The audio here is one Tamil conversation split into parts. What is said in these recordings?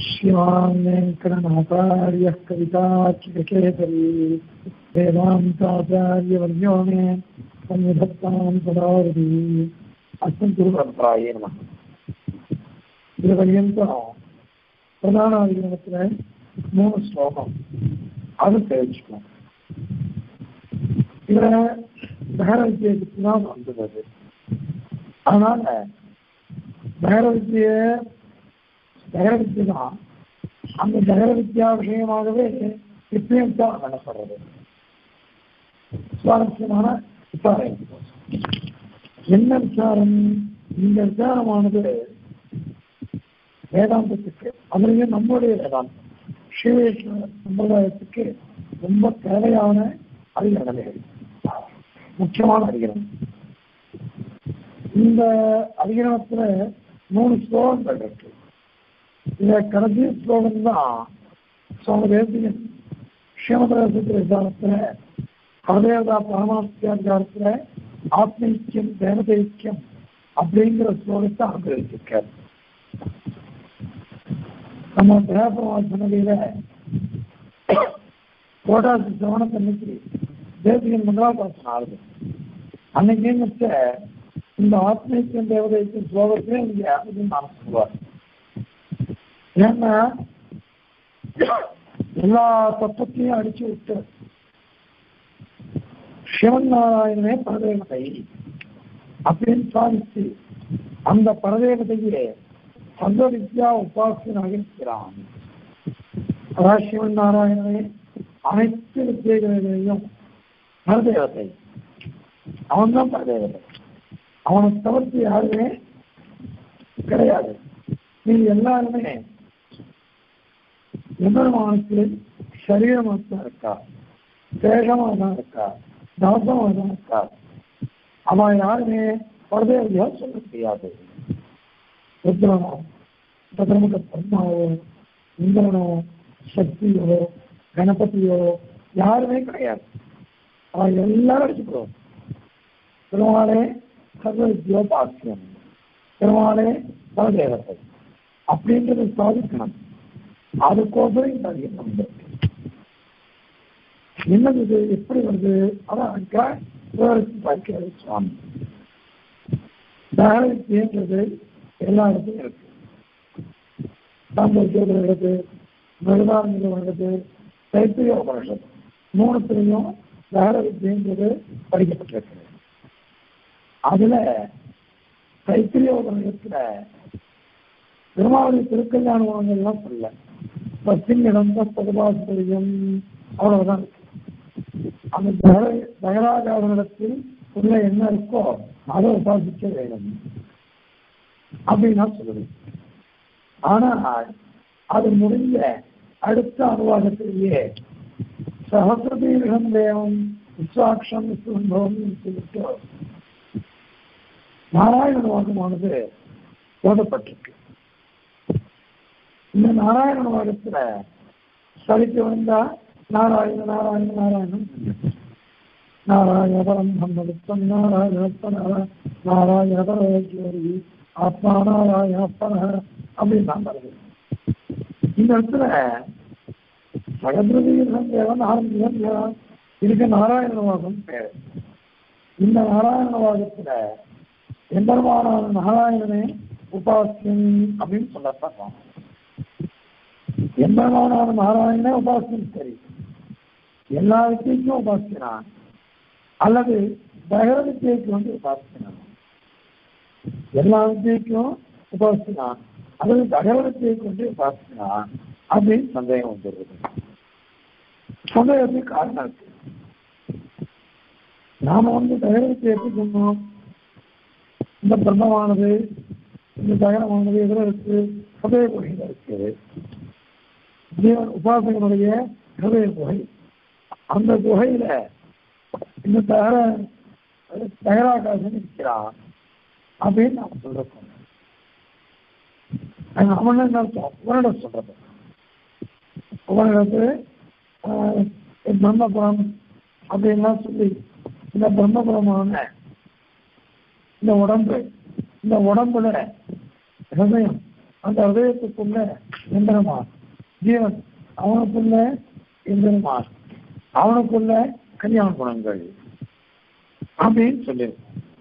श्रीमान् वेङ्कटनाथार्यः कवितार्किककेसरी वेदान्ताचार्यवर्यो मे संविधत्तां सदावधि अस्मिन् गुरुपरम्परायै नमः இது பர்யந்தம் பிரதான அதிகரணத்துல மூணு ஸ்லோகம் அது தெரிஞ்சுக்கணும் இதுல தகர வித்தியத்துக்கு தான் வந்தது அதனால தகர வித்திய தகர வித்தியை தான் அந்த தகர வித்யா விஷயமாகவே இப்பயும் தான் பண்ணப்படுறது சுவாரஸ்யமான விசாரம் என்ன விசாரம் இந்த விசாரமானது வேதாந்தத்துக்கு அதுலேயும் நம்முடைய வேதாந்தம் ஸ்ரீவேஸ்வர சம்பிரதாயத்துக்கு ரொம்ப தேவையான அதிகரணங்கள் முக்கியமான அதிகரணம் இந்த அதிகரணத்துல மூணு ஸ்லோகங்கள் இருக்கு இந்த கடைசி ஸ்லோகம் தான் சுவாமி தேசிகன் ஸ்ரீமதரசத்திர விசாரத்துல பரதேவதா பரமாத்தியாச்சாரத்துல ஆத்மீக்கியம் தேவதைக்கியம் அப்படிங்கிற ஸ்லோகத்தை அனுபவிச்சிருக்காரு நம்ம தேவபெருமாள் சொன்னதையில கோட்டாசி சிரவணத்தன்னைக்கு தேசிகன் மங்களாபாசனம் ஆகுது அன்னைக்கு வச்ச இந்த ஆத்மீக்கியம் தேவதைக்கு ஸ்லோகத்தையும் இங்க யாருக்கும் நான் சொல்லுவார் ஏன்னா எல்லா தத்துவத்தையும் அடிச்சு விட்டு சிவன் நாராயணனே பரதேவதை அப்படின்னு சாதிச்சு அந்த பரதேவதையே சர்வ வித்யா உபாசனாக இருக்கிறான் அதாவது சிவன் நாராயணனே அனைத்து வித்தியைகளிலேயும் பரதேவதை அவன் தான் பரதேவதை அவனை தவிர்த்து யாருமே கிடையாது நீ எல்லாருமே எம்பெருமானுக்கு சரீரமாக தான் இருக்கா சேஷமாக தான் இருக்கா தவசமாக தான் இருக்கா அவன் யாருமே பரதேவதையா சொல்ல முடியாது ருத்ரனோ சதுரமுக பிரம்மாவோ இந்திரனோ சக்தியோ கணபதியோ யாருமே கிடையாது அவன் எல்லாரும் அடிச்சுக்கிறோம் பெருமாளே சர்வவித்யோபாசியம் பெருமாளே பலதேவத்தை அப்படின்றத சாதிக்கணும் அதுக்கோசரம் இந்த அதிகம் என்னது இது எப்படி வருது அதான் விவரித்து பார்க்கிறது சுவாமி தாரவித்தியன்றது எல்லா இடத்துலையும் இருக்கு சாம்பத்தியத்தில் இருக்கு மிருதாரண்யம் வருது தைத்திரிய உபனிஷத் மூணுத்திலையும் தார வித்தியன்றது படிக்கப்பட்டிருக்கு அதுல தைத்திரிய உபனிஷத்துல பெருமாவுடைய திருக்கல்யாணங்கள்லாம் சொல்ல பஸ்டின் இடம் பகுபாசிரியம் அவ்வளவுதான் இருக்கு அந்த தகராஜாவிடத்தில் உள்ள என்ன இருக்கோ அதை உபாசிக்க வேண்டும் அப்படின்னு சொல்லுது ஆனா அது முடிஞ்ச அடுத்த அனுவாதத்திலேயே சகசிரதீர்கம் தேவம் விஸ்வாட்சம் விஸ்வம்பவம் சொல்லிட்டு நாராயண அனுவாதமானது ஓதப்பட்டிருக்கு இந்த நாராயண அனுவாதத்துல சரிக்கு வந்தா நாராயண நாராயண நாராயணன் நாராயண பரம் பிரம்மவித்தம் நாராயணப்பன நாராயண பரமேஸ்வரி ஆத்மா நாராயணப்பன அப்படின்னு தான் வருது இந்த இடத்துல சகபிரதீரம் தேவன் ஆரம்பிதான் இதுக்கு நாராயணவாதம் பேர் இந்த நாராயணவாதத்துல எம்பெருமானான நாராயணனே உபாசியம் அப்படின்னு சொல்லப்படுறான் எம்பெருமானான நாராயணனே உபாசியம் சரி எல்லா வித்தியக்கும் உபாசிக்கிறான் அல்லது தகர வித்தியக்கு வந்து உபாசிக்கிறான் எல்லா வித்தியக்கும் உபாசிக்கிறான் அல்லது தகர வித்தியக்கு வந்து உபாசிக்கிறான் அப்படின்னு சந்தேகம் வந்துடுது சந்தேகத்துக்கு காரணம் இருக்கு நாம வந்து தகர வித்தியை எப்படி சொன்னோம் இந்த பிரம்மமானது இந்த தகரமானது எதில் இருக்கு ஹதய குகையில் இருக்குது ஜீவன் உபாசகனுடைய ஹதய குகை அந்த குகையில இந்த தகர தகராகாசன் இருக்கிறான் அப்படின்னு நாம் சொல்றோம் அவன் என்ன அர்த்தம் உபனிடம் சொல்றது உபனிடத்து பிரம்மபுரம் அப்படின்லாம் சொல்லி இந்த பிரம்மபுரமான இந்த உடம்பு இந்த உடம்புல ஹதயம் அந்த ஹதயத்துக்குள்ள எந்திரமான் ஜீவன் அவனுக்குள்ள எந்திரமான் அவனுக்குள்ள கல்யாண குணங்கள் அப்படின்னு சொல்லியிருக்கோம்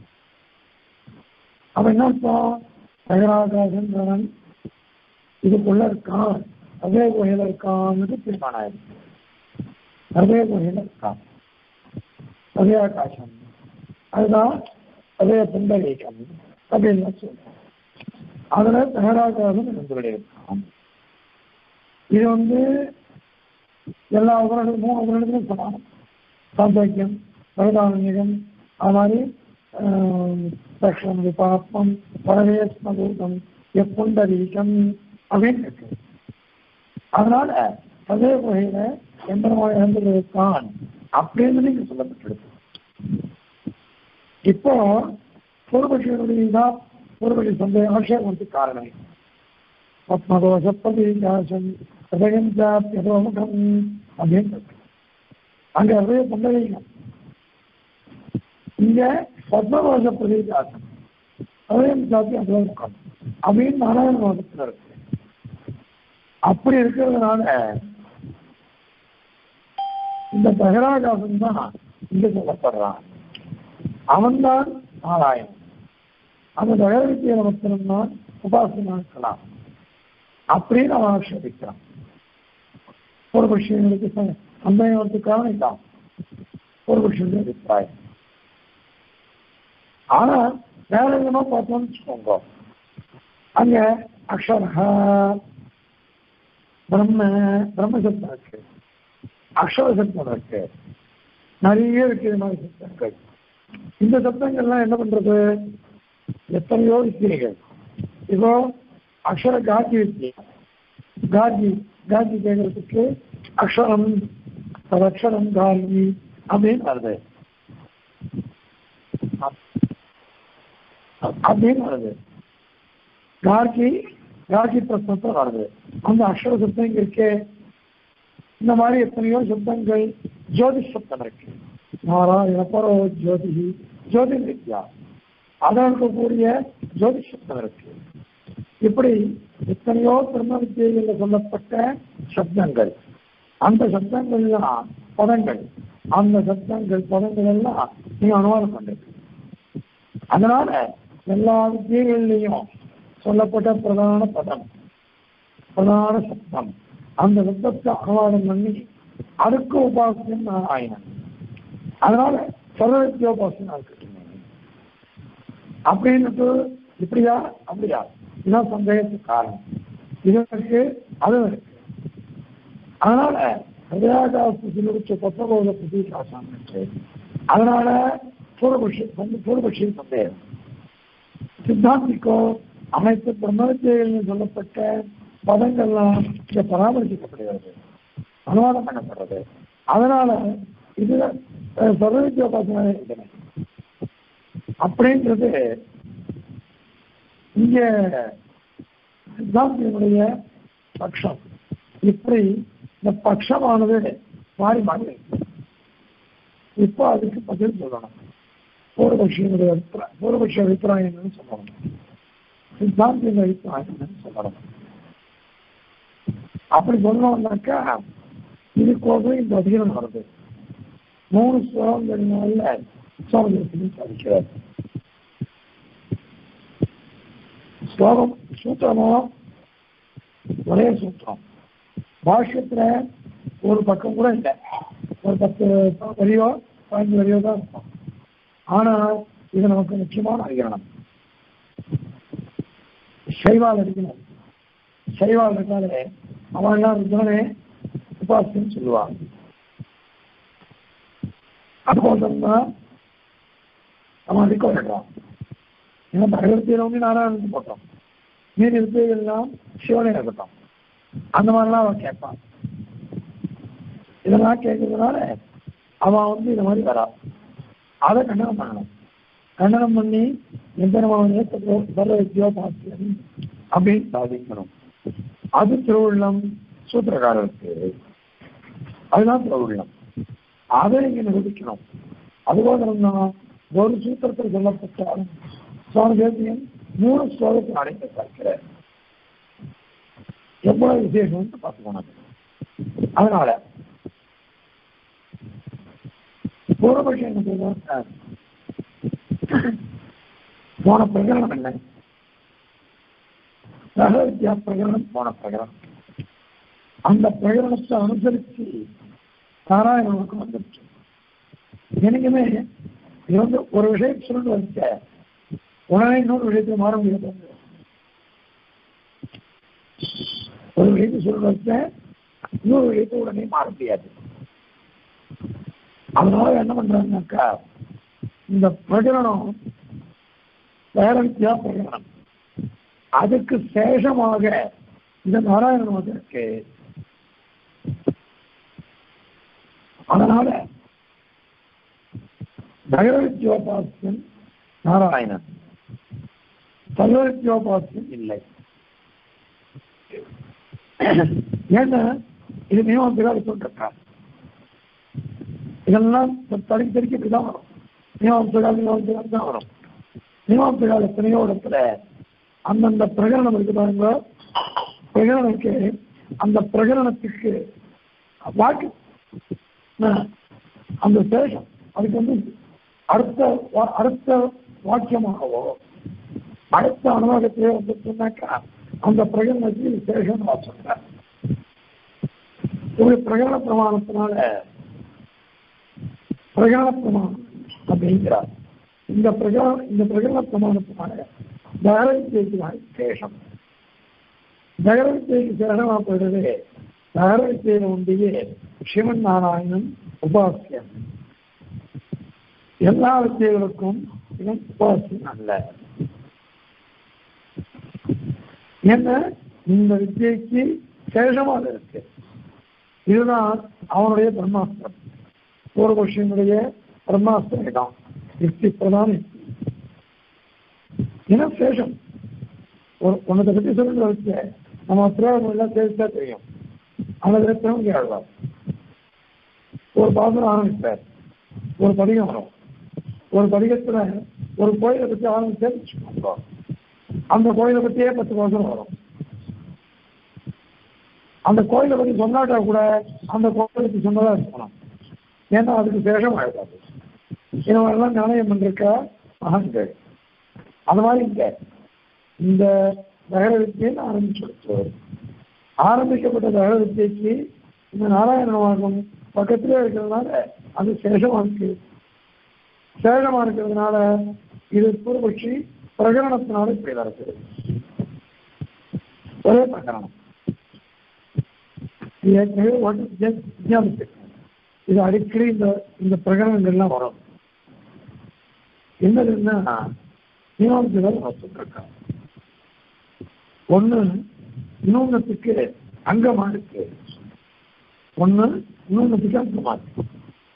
அவன் என்ன அர்த்தம் சகராகாசன்றவன் இதுக்குள்ள இருக்கான் அதே குகையில இருக்கான்னு தீர்மானம் ஆயிருக்கு அதே குகையில இருக்கான் அதே ஆகாசம் அதுதான் அதே புண்டரீகம் அப்படின்னு சொல்றோம் அதுல சகராகாசம் இருந்து இருக்கான் இது வந்து எல்லா உபரணம் மூணு உபரணத்திலும் சமானம் சாந்தோக்கியம் பரதாரண்யம் அது மாதிரி தக்ஷம் விபாத்மம் பரவேஸ்மதூதம் எப்புண்டரீகம் அப்படின்னு இருக்கு அதனால அதே வகையில எந்திரமாக இறந்துதான் அப்படின்னு நீங்க சொல்லப்பட்டிருக்கு இப்போ பூர்வபக்ஷனுடைய தான் பூர்வபக்ஷ சந்தேக ஆட்சேபத்துக்கு காரணம் பத்மதோஷ பிரதீகாசம் ஹதயம் சாப்பியதோமுகம் அப்படின்னு இருக்கு அங்க ஹதய புண்டரீகம் இங்க பத்மதோஷ பிரதீகாசம் ஹதயம் சாப்பி அதோமுகம் அப்படின்னு நாராயண மதத்தில் இருக்கு அப்படி இருக்கிறதுனால இந்த பகராகாசன் தான் இங்க சொல்லப்படுறான் அவன்தான் நாராயணன் அந்த பகவத்கீதை நமத்தினம்தான் உபாசனா இருக்கலாம் அப்படின்னு அவன் ஆட்சேபிக்கிறான் ஒரு பட்சியங்களுக்கு சந்தேகம் வரதுக்கான இதான் ஒரு பட்சியுடைய அபிப்பிராயம் ஆனா வேற விதமா பார்த்தோம்னு வச்சுக்கோங்க அங்க அக்ஷரஹா பிரம்ம பிரம்மசப்தம் இருக்கு அக்ஷர சப்தம் இருக்கு நிறைய இருக்கு இது மாதிரி சப்தங்கள் இந்த சப்தங்கள்லாம் என்ன பண்றது எத்தனையோ வித்தியைகள் இப்போ அக்ஷர காட்சி வித்தியை காட்சி காட்சி கேட்கறதுக்கு அக்ஷரம் ததக்ஷரம் கார்கி அப்படின்னு வருது அப்படின்னு வருது கார்கி கார்கி பிரஸ்னத்தில் வருது அந்த அக்ஷர சப்தம் இங்க இருக்கே இந்த மாதிரி எத்தனையோ சப்தங்கள் ஜோதிஷ் சப்தம் இருக்கு நாராயண பரோ ஜோதி ஜோதி வித்யா அதான் இருக்கக்கூடிய ஜோதிஷ் சப்தம் இருக்கு இப்படி எத்தனையோ பிரம்ம வித்தியைகளில் சொல்லப்பட்ட சப்தங்கள் அந்த சப்தங்கள் எல்லாம் பதங்கள் அந்த சப்தங்கள் பதங்கள் எல்லாம் நீங்க அனுமானம் பண்ணுங்க அதனால எல்லா வித்தியைகள்லையும் சொல்லப்பட்ட பிரதான பதம் பிரதான சப்தம் அந்த சப்தத்தை அனுவாதம் பண்ணி அதுக்கு உபாசனம் நாராயணன் அதனால சர்வவித்தியோபாசனா இருக்கட்டும் அப்படின்னுட்டு இப்படியா அப்படியா இதுதான் சந்தேகத்துக்கு காரணம் இது இருக்கு அதுவும் இருக்கு அதனால ஹிருதயாகாச பத்தபோத பிரதீகாசம் இருக்கு அதனால பூர்வபக்ஷி பூர்வபக்ஷி சந்தேகம் சித்தாந்திக்கோ அனைத்து பிரம்மவித்தியங்களில் சொல்லப்பட்ட பதங்கள்லாம் இங்க பராமரிக்கப்படுகிறது அனுவாதம் பண்ணப்படுறது அதனால இது சர்வவித்தியோபாசனாக இருக்கிறேன் அப்படின்றது இங்க சித்தாந்தியினுடைய பட்சம் இப்படி இந்த பட்சமானது மாறி மாறி இருக்கு. இப்போ அதுக்கு பதில் சொல்லணும் பூர்வபக்ஷியினுடைய அபிப்பிராயம் பூர்வபக்ஷ அபிப்பிராயம் என்னன்னு சொல்லணும் சித்தாந்தியின் அபிப்பிராயம் என்னன்னு சொல்லணும் அப்படி சொல்லணும்னாக்கா இதுக்கோசம் இந்த அதிகாரம் வருது மூணு ஸ்லோகங்களினால சுவாமி சாதிக்கிறார் ஸ்லோகம் சூத்திரமோ ஒரே சூத்திரம் பாஷ்யத்துல ஒரு பக்கம் கூட இல்லை ஒரு பத்து வரியோ பதினஞ்சு வரியோ தான் இருக்கும் ஆனா இது நமக்கு முக்கியமான அதிகரணம் சைவால் அடிக்கணும் சைவால் இருக்காலே அவன் எல்லாம் ருத்ரனே உபாசின்னு சொல்லுவான் அப்போதான் அவன் அடிக்க வேண்டாம் ஏன்னா பகவத்கீதை வந்து நாராயணனுக்கு போட்டோம் மீதி வித்தைகள்லாம் சிவனே இருக்கட்டும் அந்த மாதிரிலாம் அவன் கேட்பான் இதெல்லாம் கேட்கறதுனால அவன் வந்து இந்த மாதிரி வரா அதை கண்டனம் பண்ணணும் கண்டனம் பண்ணி எந்தனமாவனே சர்வவித்யோ பாக்கியம் அப்படின்னு சாதிக்கணும் அது திருவுள்ளம் சூத்திரக்காரருக்கு அதுதான் திருவுள்ளம் அதை நீங்க நிரூபிக்கணும் அதுபோல ஒரு சூத்திரத்தில் சொல்லப்பட்டாலும் சுவாமி தேசியம் மூணு ஸ்லோகத்தில் அடைந்து பார்க்கிறார் எவ்வளவு விசேஷம்னு பார்த்துக்கணும் அதனால பூர்வபட்சம் என்ன சொல்றாங்க போன பிரகரணம் என்ன சக வித்யா பிரகரணம் போன பிரகரணம் அந்த பிரகரணத்தை அனுசரிச்சு நாராயணனுக்கு வந்துருச்சு எனக்குமே இது வந்து ஒரு விஷயம் சொல்லிட்டு வச்ச உடனே இன்னொரு விஷயத்தை மாற முடியாது ஒரு விஷயத்தை சொல்லிட்டு வச்ச இன்னொரு விஷயத்தை உடனே மாற முடியாது அதனால என்ன பண்றாங்கனாக்கா இந்த பிரகரணம் வேற வித்தியா பிரகரணம் அதுக்கு சேஷமாக இந்த நாராயணன் வந்திருக்கு அதனால நகரவித்யோபாசியன் நாராயணன் சர்வவித்யோபாசியன் இல்லை ஏன்னா இது மீமாசைகால சொல்றார் இதெல்லாம் தடுக்கி தடுக்கி இப்படிதான் வரும் மீமாசைகால மீமாசைகால தான் வரும் மீமாசைகால எத்தனையோ இடத்துல அந்தந்த பிரகரணம் இருக்கு பாருங்க பிரகரணத்துக்கு அந்த பிரகரணத்துக்கு வாக்கு அஹ், அந்த சேஷம் அதுக்கு வந்து அடுத்த வா- அடுத்த வாக்கியமாகவோ அடுத்த அனுபவத்திலே வந்து சொன்னாக்கா அந்த பிரகடனத்தில் சேஷம் சொல்ற ஒரு பிரகடன பிரமாணத்தினால பிரகடன பிரமாணம் அப்படிங்கிறார் இந்த பிரகடன இந்த பிரகடன பிரமாணத்தினால தகரவித்தியைக்கு சேஷம் தகரவித்தியைக்கு சேஷமா போயிடுது தகரவித்தியில உண்டியே சிவன் நாராயணன் உபாசியம் எல்லா வித்தியர்களுக்கும் இவன் உபாசியம் அல்ல என்ன இந்த வித்தியைக்கு சேஷமாக இருக்கு இதுதான் அவனுடைய பிரம்மாஸ்திரம் பூர்வபக்ஷனுடைய பிரம்மாஸ்திரம் இடம் யுக்தி பிரதான யுக்தி ஏன்னா சேஷம் ஒரு ஒன்றத்தை பற்றி சொல்லிட்டு வச்சு நம்ம பிரயோகம் எல்லாம் தெரிஞ்சா தெரியும் அந்த விதத்திலும் கேள்வார் ஒரு பாசனம் ஆரம்பிப்பார் ஒரு பதிகம் வரும் ஒரு பதிகத்துல ஒரு கோயிலை பற்றி ஆரம்பிச்சு வச்சுக்கோங்க அந்த கோயிலை பற்றியே பத்து பாசனம் வரும் அந்த கோயிலை பற்றி சொன்னாட்டா கூட அந்த கோயிலை பற்றி சொன்னதா இருக்கணும் ஏன்னா அதுக்கு சேஷம் ஆயிடாது இவங்கெல்லாம் நியாயம் பண்ணிருக்க மகான்கள் அந்த மாதிரி இங்க இந்த தகர வித்தியன்னு ஆரம்பிச்சு ஆரம்பிக்கப்பட்ட தகர வித்தியைக்கு இந்த நாராயண மார்க்கம் பக்கத்திலே இருக்கிறதுனால அது சேஷமா இருக்கு சேஷமா இருக்கிறதுனால இது பூர்வபட்சி பிரகரணத்தினால இப்படி நடக்குது ஒரே பிரகரணம் இது ஏற்கனவே ஒன்று விஞ்ஞானிச்சிருக்கேன் இது அடிக்கடி இந்த இந்த பிரகடனங்கள்லாம் வரும் என்னதுன்னா மீமாம்சைகள் நான் சொல்லிருக்கேன் ஒண்ணு இன்னொன்னுக்கு அங்கமா இருக்கு ஒண்ணு இன்னொன்னுக்கு அங்கமா இருக்கு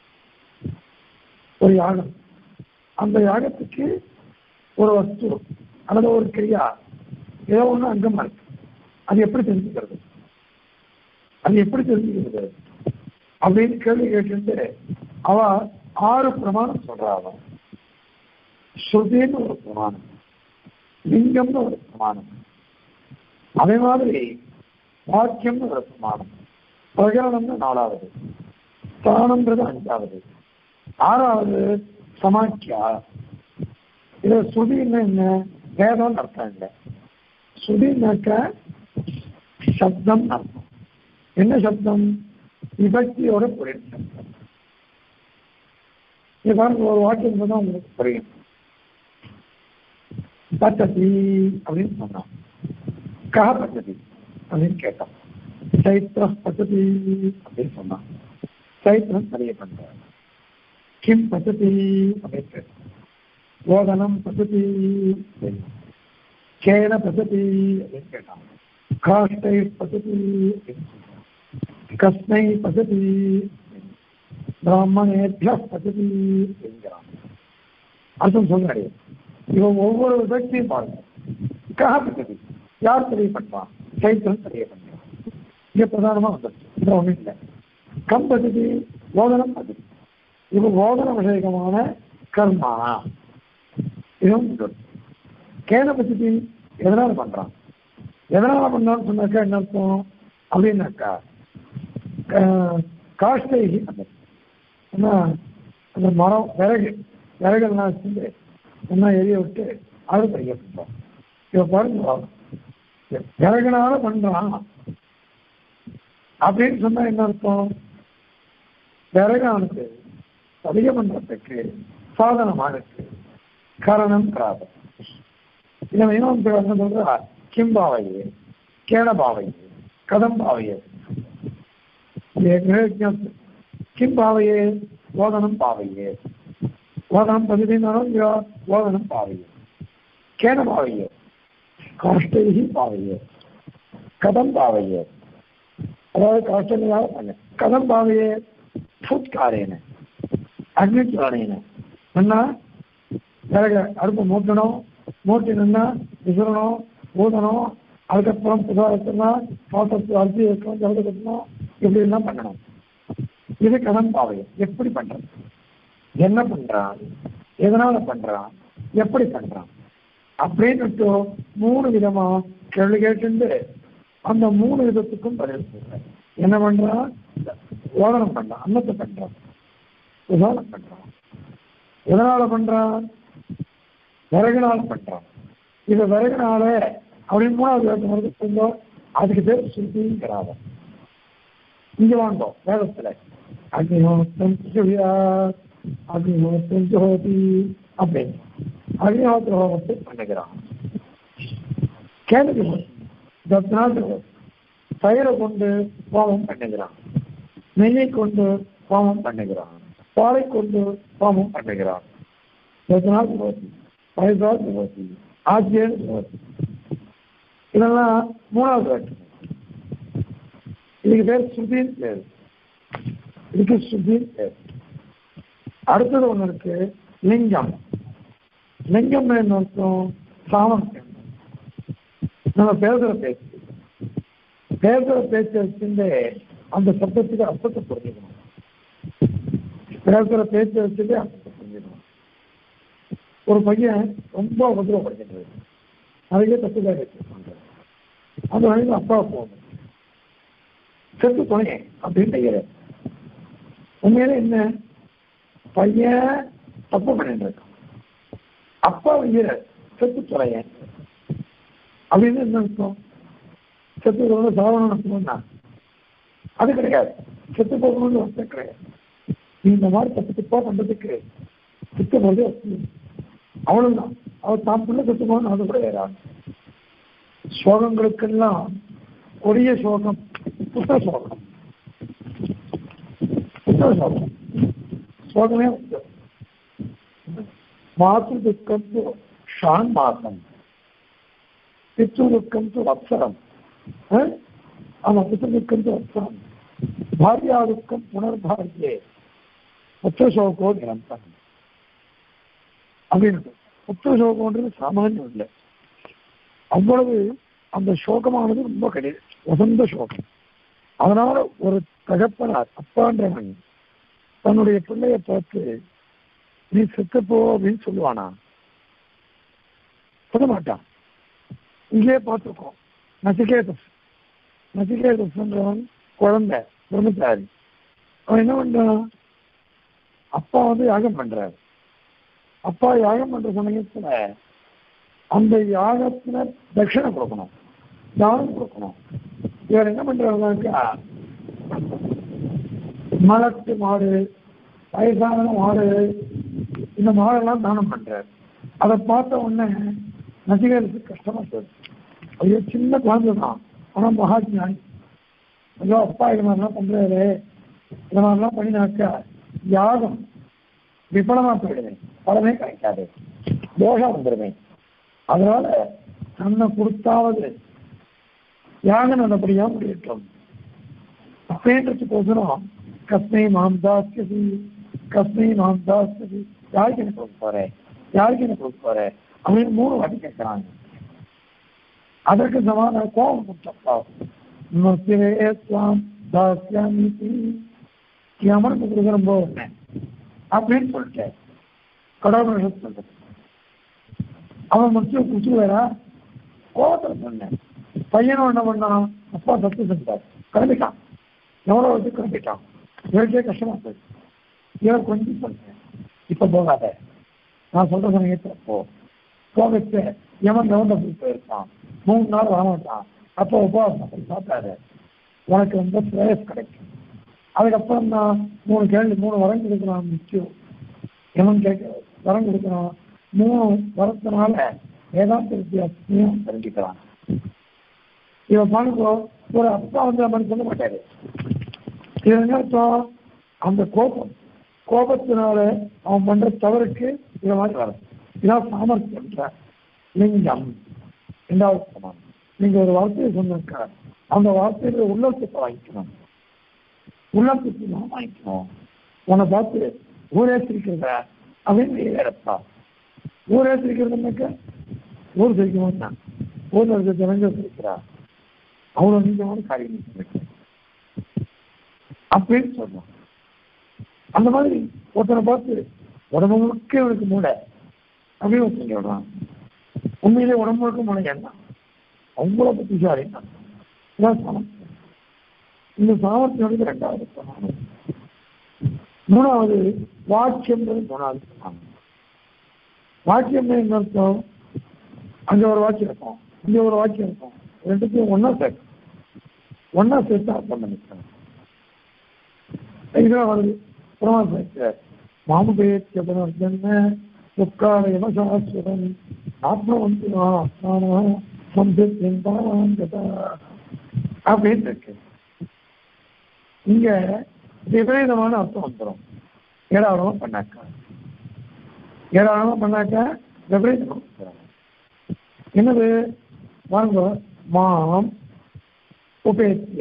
ஒரு யாகம் அந்த யாகத்துக்கு ஒரு வஸ்து அல்லது ஒரு கிரியா ஏதோ ஒண்ணு அங்கமா இருக்கு அது எப்படி தெரிஞ்சுக்கிறது அது எப்படி தெரிஞ்சுக்கிறது அப்படின்னு கேள்வி கேட்டு அவ ஆறு பிரமாணம் சொல்றா அவ ஸ்ருதின்னு ஒரு பிரமாணம் லிங்கம்னு ஒரு பிரமாணம் அதே மாதிரி வாக்கியம்னு ஒரு பிரமாணம் பிரகரணம்னு நாலாவது ஸ்தானம்ன்றது அஞ்சாவது ஆறாவது சமாக்கியா இது ஸ்ருதின்னு என்ன வேதம்னு அர்த்தம் இல்லை ஸ்ருதினாக்க சப்தம் அர்த்தம் என்ன சப்தம் விபக்தியோட புரியும் சப்தம் இது பாருங்க ஒரு வாக்கியம் தான் உங்களுக்கு புரியும் பத்ததி அப்படின்னு சொன்னான் கா பத்ததி அப்படின்னு கேட்டான் சைத்திர பத்ததி அப்படின்னு சொன்னான் சைத்திரம் சரியா பண்ற கிம் பத்ததி அப்படின்னு கேட்டான் ஓதனம் பத்ததி அப்படின்னு கேன பத்ததி அப்படின்னு கேட்டான் காஷ்டை பத்ததி அப்படின்னு சொன்னான் கஸ்மை பததி பிராமணேபிய பததி என்கிறான் அர்த்தம் சொல்ல கிடையாது இவன் ஒவ்வொரு விபக்தியும் பாருங்க கா பததி யார் தெரியப்பட்டான் சைத்திரம் தெரியப்பட்டான் இங்க பிரதானமா வந்துருச்சு இது ஒண்ணும் இல்லை கம் பததி போதனம் பததி இவன் போதன விஷயகமான கர்மா இதுவும் கேன பததி எதனால பண்றான் எதனால பண்ணான்னு சொன்னாக்கா என்ன அர்த்தம் அப்படின்னாக்கா கா- காஷ்டைகி என்ன அந்த மரம் விறகு விறகெல்லாம் வச்சுட்டு என்ன எரிய விட்டு அது பறிக்கப்பட்டோம் இவ பாருங்க விறகுனால பண்றான் அப்படின்னு சொன்னா என்ன அர்த்தம் விறகானது அதிக பண்றதுக்கு சாதனமா இருக்கு காரணம் பிராதம் இதை இன்னும் சொல்றா கிம்பாவையே கேளபாவையே கதம்பாவையே किं भावये वदनं पावये वदनं प्रतिदिनं वदनं पावये केन पावये काष्ठैः पावये कथं पावये அதாவது காஷ்டங்களால பண்ண கதம் பாவையே ஃபுட்காரேன அக்னிச்சாரேன என்ன விறகு அடுப்பு மூட்டணும் மூட்டி நின்னா விசிறணும் ஊதணும் அதுக்கப்புறம் புதுவாக வச்சிடணும் பாத்திரத்து அரிசி வைக்கணும் ஜலத்தை கட்டணும் இப்படி எல்லாம் பண்ணணும் இது கடன் பாவை எப்படி பண்றது என்ன பண்றான் எதனால பண்றான் எப்படி பண்றான் அப்படின்னு மூணு விதமா கேள்வி கேட்டு அந்த மூணு விதத்துக்கும் பதில் சொல்றேன் என்ன பண்றான் ஓதனம் பண்றான் அன்னத்தை பண்றான் உதாரணம் பண்றான் எதனால பண்றான் விறகுனால பண்றான் இது விறகுனால அப்படின்னு மூணாவது வேதம் வருது இருந்தோம் அதுக்கு பேர் சுருதிங்கிறாங்க இங்க வாங்கோ வேதத்துல அக்னிஹோத்திரம் சுவியா அக்னிஹோத்திரம் ஜோதி அப்படின்னு அக்னிஹோத்திர ஹோமத்தை பண்ணுகிறான் கேள்வி தத்னாத் தயிரை கொண்டு ஹோமம் பண்ணுகிறான் நெய்யை கொண்டு ஹோமம் பண்ணுகிறான் பாலை கொண்டு ஹோமம் பண்ணுகிறான் தத்னாத் ஜோதி வயசாத் ஜோதி ஆஜ்யன் ஜோதி இதெல்லாம் மூணாவது வேற்றுமை இதுக்கு பேர் சுதின்னு பேர் இதுக்கு சுதின்னு பேர் அடுத்தது ஒண்ணு இருக்கு லிங்கம் லிங்கம் என்ன அர்த்தம் சாமர்த்தியம் நம்ம பேசுற பேச்சு பேசுற பேச்சு வச்சுட்டு அந்த சப்தத்துக்கு அர்த்தத்தை புரிஞ்சுக்கணும் பேசுற பேச்சு வச்சுட்டு அர்த்தத்தை புரிஞ்சுக்கணும் ஒரு பையன் ரொம்ப உபதிரவப்படுகின்றது நிறைய தப்புக்காக வச்சிருக்காங்க அந்த வழியில் அப்பா போகணும் செத்து போனேன் அப்படின்னு செய்யறாரு உண்மையில என்ன பையன் தப்பு பண்ணிட்டு இருக்கான் அப்பா வைக்கிற செத்து தொலையன் அப்படின்னு என்ன அர்த்தம் செத்து போகணும் சாவணம் நடத்தணும்னா அது கிடையாது செத்து போகணும்னு அர்த்தம் கிடையாது நீ இந்த மாதிரி தப்பு தப்பா பண்றதுக்கு செத்து போதே அவ்வளவுதான் அவர் தான் பிள்ளை செத்து போகணும் அது கூட வேற சோகங்களுக்கெல்லாம் கொடிய சோகம் புத்த சோகம் புத்த சோகம் சோகமே உண்டு மாத்து துக்கம் து ஷான் மாசம் பித்து துக்கம் து வத்சரம் ஆமா பித்து துக்கம் து வத்சரம் பாரியா துக்கம் புனர்பாரியே புத்த சோகோ நிரந்தரம் அப்படின்னு புத்த சோகம்ன்றது சாமானியம் இல்லை அவ்வளவு அந்த சோகமானது ரொம்ப கிடையாது வசந்த சோகம் அதனால ஒரு தகப்பனார் அப்பான்றவன் தன்னுடைய பிள்ளைய பார்த்து நீ செத்துப்போ அப்படின்னு சொல்லுவானா சொல்ல மாட்டான் இங்கேயே பார்த்துருக்கோம் நசிகேதஸ் நசிகேதஸ்ன்றவன் குழந்தை பிரம்மச்சாரி அவன் என்ன பண்றான் அப்பா வந்து யாகம் பண்றாரு அப்பா யாகம் பண்ற சமயத்துல அந்த யாகத்துல தட்சிணை கொடுக்கணும் தானம் கொடுக்கணும் இவர் என்ன பண்றாருனாக்கா மலட்டு மாடு வயசான மாடு இந்த மாடெல்லாம் தானம் பண்றாரு அதை பார்த்த உடனே நசிகருக்கு கஷ்டமா போகுது ஐயோ சின்ன குழந்தை தான் ஆனா மகாஜானி ஐயோ அப்பா இது மாதிரிலாம் பண்றாரு இது மாதிரிலாம் பண்ணினாக்கா யாகம் விபலமா போயிடுவேன் பலமே கிடைக்காது தோஷம் வந்துடுவேன் அதனால தன்னை கொடுத்தாவது யாகம் நல்லபடியா முடியட்டும் அப்படின்றதுக்கோசரம் கஸ்மை மாம் தாஸ்தி கஸ்மை மாம் தாஸ்தி யாருக்கு என்ன கொடுக்க போறேன் யாருக்கு என்ன கொடுக்க போறேன் அப்படின்னு மூணு வாட்டி கேட்கிறாங்க அதற்கு சமான கோபம் கொடுத்தப்பா நொத்திவே சுவாம் தாஸ்யாமி அவனுக்கு கொடுக்குற போகிறேன் அப்படின்னு சொல்லிட்டேன் கடவுள் சொல்றது அவன் மட்டும் குடிச்சுவேரா கோபத்தில் சொன்னேன் பையனும் என்ன பண்ணான் அப்பா தப்பு செஞ்சார் கிளம்பிட்டான் எவ்வளோ வந்து கிளம்பிட்டான் இவருக்கே கஷ்டமா போயிடுச்சு இவர் கொஞ்சம் சொல்றேன் இப்ப போகாத நான் சொல்ற சமயத்துல போ போகச்சு எவன் கவர்ந்த போய் போயிருக்கான் மூணு நாள் வரமாட்டான் அப்போ உபவாசம் போய் சாப்பிடாத உனக்கு வந்து பிரேயஸ் கிடைக்கும் அதுக்கப்புறம் தான் மூணு கேள்வி மூணு வரம் கொடுக்குறான் நிச்சயம் எவன் கேட்க வரம் கொடுக்குறான் மூணு வரத்தினால வேதாந்த வித்தியாசத்தையும் தெரிஞ்சுக்கிறான் இவன் பாருங்க ஒரு அப்பா வந்து நம்ம சொல்ல மாட்டாரு இது என்ன அர்த்தம் அந்த கோபம் கோபத்தினால அவன் பண்ற தவறுக்கு இத மாதிரி வரும் இதான் சாமர்த்தியம் லிங்கம் ரெண்டாவது சமானம் நீங்க ஒரு வார்த்தையை சொன்னிருக்க அந்த வார்த்தையில உள்ளத்துக்கு வாங்கிக்கணும் உள்ளத்துக்கு நான் வாங்கிக்கணும் உன்னை பார்த்து ஊரே சிரிக்கிறத அப்படின்னு நீ வேறப்பா ஊரே சிரிக்கிறதுனாக்க ஊர் சிரிக்க மாட்டான் ஊர்ல இருக்க ஜனங்க சிரிக்கிறா அவ்வளவு நீங்கமான காரியம் இருக்கு அப்படின்னு சொல்றோம் அந்த மாதிரி ஒருத்தனை பார்த்து உடம்பு முழுக்க இவனுக்கு மூளை அப்படின்னு ஒருத்தன் சொல்றான் உண்மையிலே உடம்பு முழுக்க மூளை என்ன அவ்வளவு புத்திசாலி தான் இதான் சாமர்த்தியம் இந்த சாமர்த்தியம் வந்து ரெண்டாவது பிரமாணம் மூணாவது வாக்கியம்ன்றது மூணாவது பிரமாணம் வாக்கியம் என்ன அர்த்தம் அங்க ஒரு வாக்கியம் இருக்கும் இங்க ஒரு வாக்கியம் இருக்கும் ரெண்டுத்தையும் ஒன்னா சேர்க்கணும் ஒன்னா சேர்த்து அர்த்தம் பண்ணிக்கலாம் இதுதான் வருது பிரமாணம் சேர்க்கிறார் மாமுபேத்திய புனர்ஜன்ம துக்காலயம சாஸ்வதம் ஆத்மவந்தி ஆத்மான சம்சித்தின் பரமாங்கதா அப்படின்னு இருக்கு இங்க விபரீதமான அர்த்தம் வந்துடும் ஏராளமா பண்ணாக்கா ஏராளமா பண்ணாக்கா விபரீதமா வந்துடும் என்னது வாங்க மாம் உபேத்திய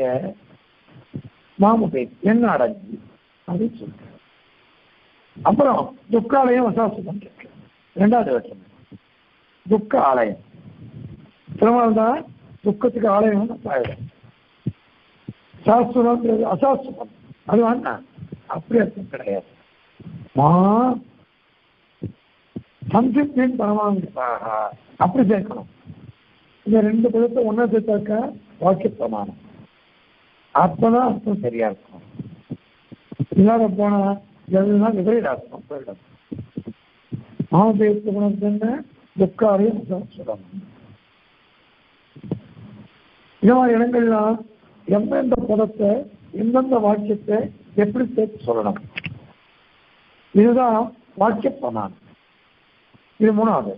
மாம் உபேத்திய என்ன அடங்கி அப்படின்னு சொல்றேன் அப்புறம் துக்காலயம் வசாசுதம் இருக்கு ரெண்டாவது வேற்றுமை துக்க ஆலயம் திருமால் தான் துக்கத்துக்கு ஆலயம் ஆயிடும் சாஸ்திரம் அசாஸ்திரம் அது வேண்டாம் அப்படி அர்த்தம் கிடையாது மா சம்சிப்தின் பரமாங்கிட்டாக அப்படி சேர்க்கணும் இந்த ரெண்டு பதத்தை ஒன்னா சேர்த்தாக்க வாக்கிய பிரமாணம் அப்பதான் அர்த்தம் சரியா இருக்கும் இல்லாத போனா எதுனா விபரீத அர்த்தம் போயிடும் மாமபேத்து குணத்தின் துக்காரையும் அசாஸ்திரம் இந்த மாதிரி இடங்கள்லாம் எந்தெந்த பதத்தை எந்தெந்த வாக்கியத்தை எப்படி சேர்த்து சொல்லணும் இதுதான் வாக்கிய பிரமாணம் இது மூணாவது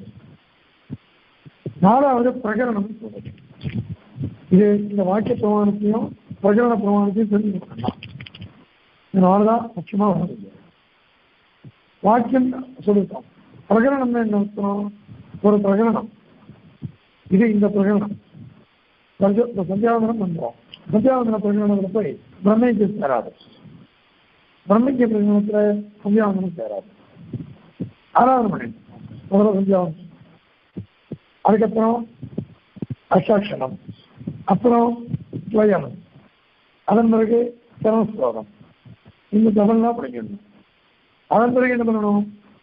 நாலாவது பிரகரணம் சொல்லுது இது இந்த வாக்கிய பிரமாணத்தையும் பிரகரண பிரமாணத்தையும் தெரிஞ்சுக்கணும் இதனாலதான் முக்கியமா வருது வாக்கியம் சொல்லிட்டோம் பிரகரணம் என்ன அர்த்தம் ஒரு பிரகரணம் இது இந்த பிரகரணம் இந்த சந்தியாவந்தனம் பண்றோம் சந்தியாவந்தன பிரகடனத்துல போய் பிரம்மைக்கு சேராது பிரம்மைக்கு பிரகடனத்துல சந்தியாவந்தனம் சேராது ஆறாவது மணி முதல்ல சந்தியாவந்தனம் அதுக்கப்புறம் அசாட்சணம் அப்புறம் துவயம் அதன் பிறகு சரமஸ்லோகம் இந்த தமிழ்லாம் படிக்கணும் அதன் பிறகு என்ன பண்ணணும்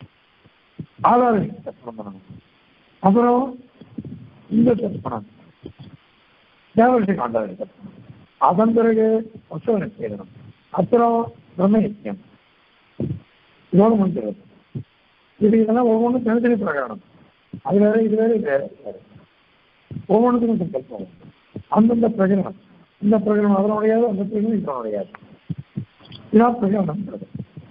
ஆதார தர்ப்பணம் பண்ணணும் அப்புறம் இந்த தர்ப்பணம் தேவரிசி காண்டாவது தர்ப்பணம் அதன் பிறகு உற்சவ நிச்சயம் அப்புறம் பிரம்மயத்தியம் இதோட முடிஞ்சிருது இது இதெல்லாம் ஒவ்வொன்றும் தனித்தனி பிரகாரம் அது வேற இது வேற இது வேற இது வேற ஒவ்வொன்றுக்கும் சங்கல்பம் அந்தந்த பிரகடனம் இந்த பிரகடனம் அதனுடையது அந்த பிரகடனம் இதனுடையது இதான் பிரகடனம்ன்றது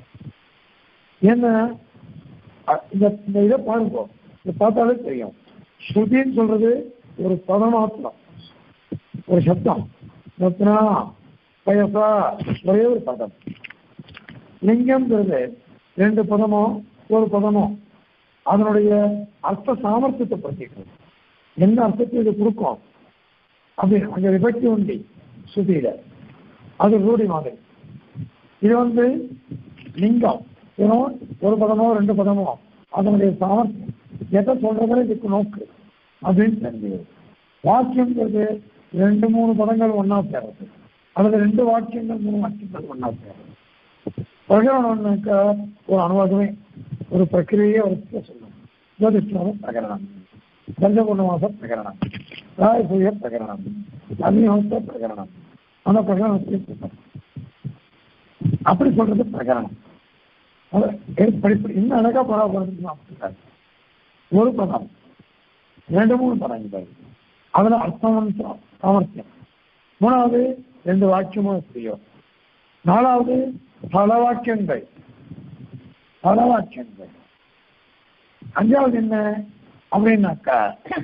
ஏன்னா இந்த இந்த இதை பாருங்க இதை பார்த்தாலே தெரியும் ஸ்ருதின்னு சொல்றது ஒரு பதமாத்திரம் ஒரு சப்தம் ரத்னா பயசா ஒரே ஒரு பதம் லிங்கம்ங்கிறது ரெண்டு பதமோ ஒரு பதமோ அதனுடைய அர்த்த சாமர்த்தியத்தை பற்றிக்கிறது என்ன அர்த்தத்தை இது கொடுக்கும் அப்படி அங்க விபக்தி உண்டி ஸ்ருதியில அது ரூடி மாதிரி இது வந்து லிங்கம் வெறும் ஒரு பதமோ ரெண்டு பதமோ அதனுடைய சாமர்த்தியம் எதை சொல்றதுல இதுக்கு நோக்கு அப்படின்னு தெரிஞ்சுக்கிறது வாக்கியங்கிறது ரெண்டு மூணு பதங்கள் ஒன்னா சேருது அல்லது ரெண்டு வாக்கியங்கள் மூணு வாக்கியங்கள் ஒன்னா சேருது பிரகரணம்னாக்க ஒரு அனுவாதமே ஒரு பிரக்கிரியே ஒரு சொல்லும் ஜோதிஷ்டம் பிரகரணம் பஞ்சபூர்ணமாச பிரகரணம் ராயசூய பிரகரணம் அக்னிஹோத்திர பிரகரணம் அந்த பிரகரணத்தையும் சொல்றோம் அப்படி சொல்றது பிரகரணம் அது படிப்படி இன்னும் அழகா பராபரத்துக்கு ஒரு பதம் ரெண்டு மூணு பதங்கள் அதுல அர்த்தம் சாமர்த்தியம் மூணாவது ரெண்டு வாக்கியமும் புரியும் நாலாவது பல வாக்கியங்கள் பல வாக்கியங்கள் அஞ்சாவது என்ன அப்படின்னாக்கா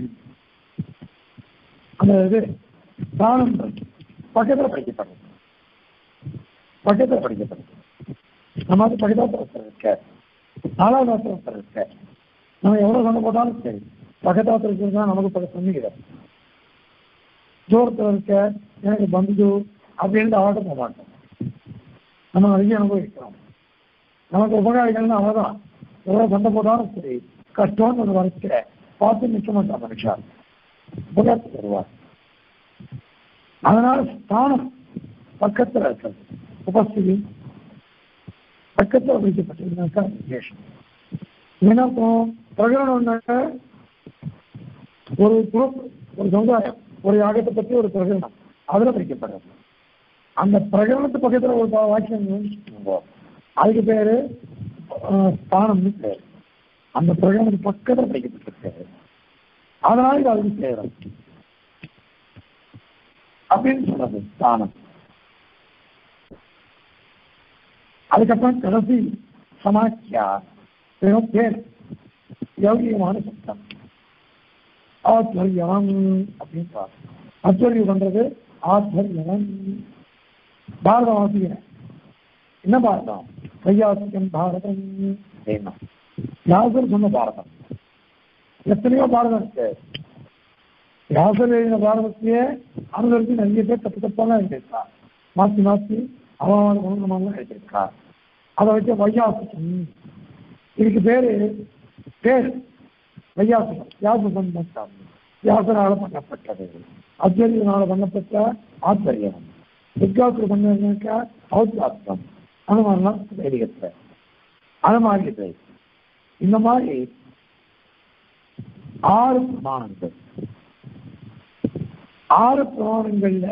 அந்த இது தானம் பக்கத்தில் படிக்கப்படுறது பக்கத்தில் படிக்கப்படுறது நம்ம அது பக்கத்தாத்திரத்தில் இருக்க நாலாவது ஆத்திரத்தில் இருக்க நம்ம எவ்வளவு சண்டை போட்டாலும் சரி பக்கத்தாத்திரத்தில் தான் நமக்கு பக்க சொன்னிக்கிறார் தூரத்தில் இருக்க எனக்கு பந்து அப்படின்னு அவர்கிட்ட போக மாட்டோம் நம்ம நிறைய அனுபவிக்கிறோம் நமக்கு உபகாரிகள்னு அவதான் எவ்வளவு சண்டை போட்டாலும் சரி கஷ்டம்னு ஒரு வரைக்கிற பார்த்து நிற்க மாட்டான் மனுஷா உபகாரத்துக்கு வருவார் அதனால ஸ்தானம் பக்கத்தில் இருக்கிறது உபஸ்திதி பக்கத்தில் வைக்கப்பட்டிருந்தாக்கா விசேஷம் என்ன பிரகடனம்னாக்க ஒரு குரூப் ஒரு சமுதாயம் ஒரு யாகத்தை பற்றி ஒரு பிரகடனம் அதுல வைக்கப்படுறது அந்த பிரகடனத்து பக்கத்துல ஒரு வாக்கியம் அதுக்கு பேரு ஸ்தானம்னு பேரு அந்த பிரகடனத்து பக்கத்தில் வைக்கப்பட்டிருக்காரு அதனால இது அதுக்கு சேரும் அப்படின்னு சொல்றது ஸ்தானம் அதுக்கப்புறம் கடைசி சமாக்கியா பேர் யௌகியமான சப்தம் ஆத்வரியம் அப்படின்னு அத்வரியம் பண்றது ஆத்வரியம் பாரதம் வாசிக்கிறேன் என்ன பாரதம் வையாசிக்கம் பாரதம் அப்படின்னா யாசர் சொன்ன பாரதம் எத்தனையோ பாரதம் இருக்கு யாசர் எழுதின பாரதத்தையே அனுசரித்து நிறைய பேர் தப்பு தப்பாலாம் எழுதியிருக்கா மாற்றி மாற்றி அவமான குணமாலாம் எழுதியிருக்கா அதை வச்சு வையாசிக்கம் இதுக்கு பேரு பேர் வையாசனம் வியாசம் மட்டும் வியாசனால பண்ணப்பட்டது அத்வரியனால பண்ணப்பட்ட ஆச்சரியம் வித்யாசுர பண்ணாக்கா ஔத்யாஸ்திரம் அந்த மாதிரிலாம் வேடிக்கை அது மாதிரி இந்த மாதிரி ஆறு பிரமாணங்கள் ஆறு பிரமாணங்கள்ல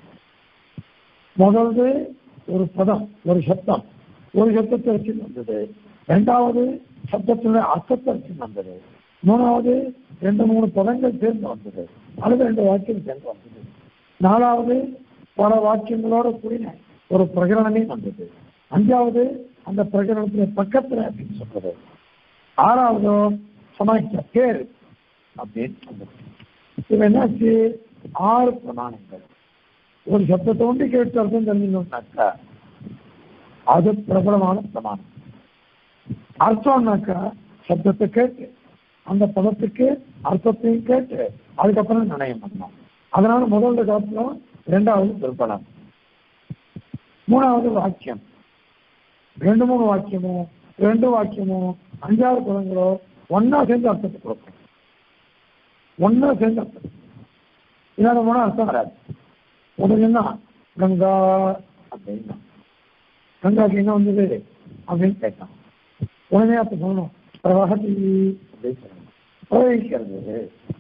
முதல்ல ஒரு பதம் ஒரு சப்தம் ஒரு சப்தத்தை வச்சு வந்தது ரெண்டாவது சப்தத்தினுடைய அர்த்தத்தை வச்சு வந்தது மூணாவது ரெண்டு மூணு பதங்கள் சேர்ந்து வந்தது அல்லது ரெண்டு வாக்கியம் சேர்ந்து வந்தது நாலாவது பல வாக்கியங்களோட கூடின ஒரு பிரகடனமே வந்தது அஞ்சாவது அந்த பிரகடனத்தின பக்கத்துல அப்படின்னு சொல்றது ஆறாவதோ சமாளிக்க பேர் அப்படின்னு சொன்னது இது என்னாச்சு ஆறு பிரமாணங்கள் ஒரு சப்தத்தை ஒன்று கேட்டு அர்த்தம் தெரிஞ்சுக்கணும்னாக்கா அது பிரபலமான பிரமாணம் அர்த்தம்னாக்கா சப்தத்தை கேட்டு அந்த பதத்துக்கு அர்த்தத்தையும் கேட்டு அதுக்கப்புறம் நிர்ணயம் பண்ணணும் அதனால முதல்ல காட்டிலும் இரண்டாவது திருப்பலம் மூணாவது வாக்கியம் ரெண்டு மூணு வாக்கியமோ ரெண்டு வாக்கியமோ அஞ்சாறு பதங்களோ ஒன்னா சேர்ந்து அர்த்தத்தை கொடுக்கும் ஒன்னா சேர்ந்து அர்த்தம் இல்லாத போனா அர்த்தம் வராது உடனேன்னா கங்கா அப்படின்னா கங்காக்கு என்ன வந்தது அப்படின்னு கேட்டான் உடனே அப்ப சொல்லணும் பிரவகதி அப்படின்னு சொல்லணும் பிரவகிக்கிறது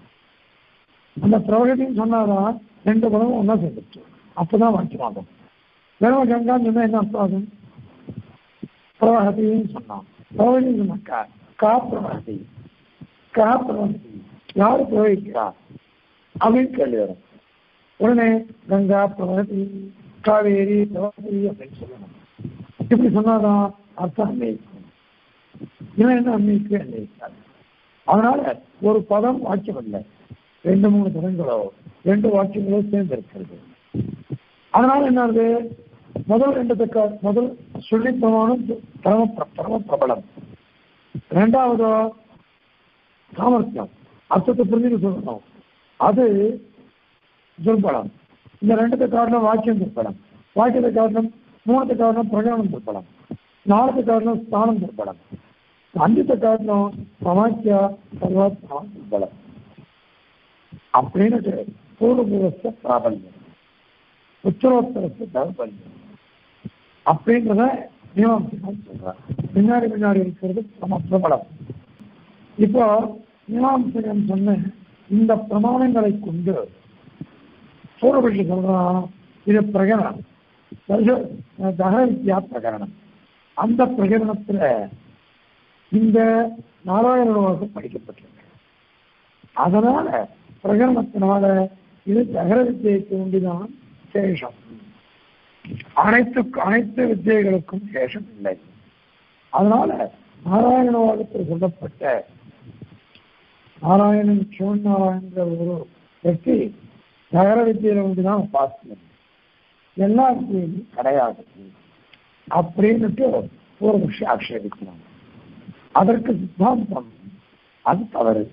அந்த பிரவகத்தின்னு சொன்னாதான் ரெண்டு பதமும் ஒன்னா சேர்ந்துச்சு அப்பதான் வாக்கியமாகும் வெறும் கங்கான்னு சொன்னா என்ன அர்த்தம் ஆகும் பிரவகத்தின்னு சொன்னான் பிரவகதி சொன்னாக்கா கா பிரவகதி கா பிரவகதி யாரு பிரவகிக்கிறா அப்படின்னு கேள்வி வரும் உடனே கங்கா பிரவகதி காவேரி பிரவகதி அப்படின்னு சொல்லணும் இப்படி சொன்னாதான் அர்த்தம் அன்வயிக்கும் இவன் என்ன அன்னைக்கு அன்வயிக்காது அதனால ஒரு பதம் வாக்கியம் இல்லை ரெண்டு மூணு பதங்களோ ரெண்டு வாக்கியங்களோ சேர்ந்து இருக்கிறது அதனால என்னது முதல் ரெண்டு தக்க முதல் சொல்லி பிரமாணம் பரம பரம பிரபலம் ரெண்டாவதோ சாமர்த்தியம் அர்த்தத்தை புரிஞ்சு சொல்லணும் அது துர்பலம் இந்த ரெண்டுத்தை காரணம் வாக்கியம் துர்பலம் வாக்கியத்தை காரணம் மூணத்தை காரணம் பிரகடனம் துர்பலம் நாலத்தை காரணம் ஸ்தானம் துர்பலம் அஞ்சத்தை காரணம் சமாக்கியா சர்வாத்மா துர்பலம் அப்படின்னு பூர்வபூர்வஸ்த பிராபல்யம் உத்தரோத்தரஸ்த தௌபல்யம் அப்படின்றத மீமாம்சம் சொல்றார் பின்னாடி பின்னாடி இருக்கிறது சம பிரபலம் இப்போ மீமாம்சகம் சொன்ன இந்த பிரமாணங்களை கொண்டு சூரபட்சி சொல்றான் இது பிரகரணம் தக வித்யா பிரகரணம் அந்த பிரகரணத்துல இந்த நாராயண படிக்கப்பட்டிருக்கு அதனால பிரகரணத்தினால இது தகர வித்தியைக்கு உண்டுதான் சேஷம் அனைத்து அனைத்து வித்தியைகளுக்கும் சேஷம் இல்லை அதனால நாராயணவாதத்தில் சொல்லப்பட்ட நாராயணன் சிவன் நாராயணன்ற ஒரு வெற்றி நகர வித்தியில வந்துதான் பாசியம் எல்லா வித்தியிலும் கிடையாது அப்படின்னுட்டு பூர்வபக்ஷி ஆட்சேபிக்கிறாங்க அதற்கு சித்தாந்தம் அது தவறு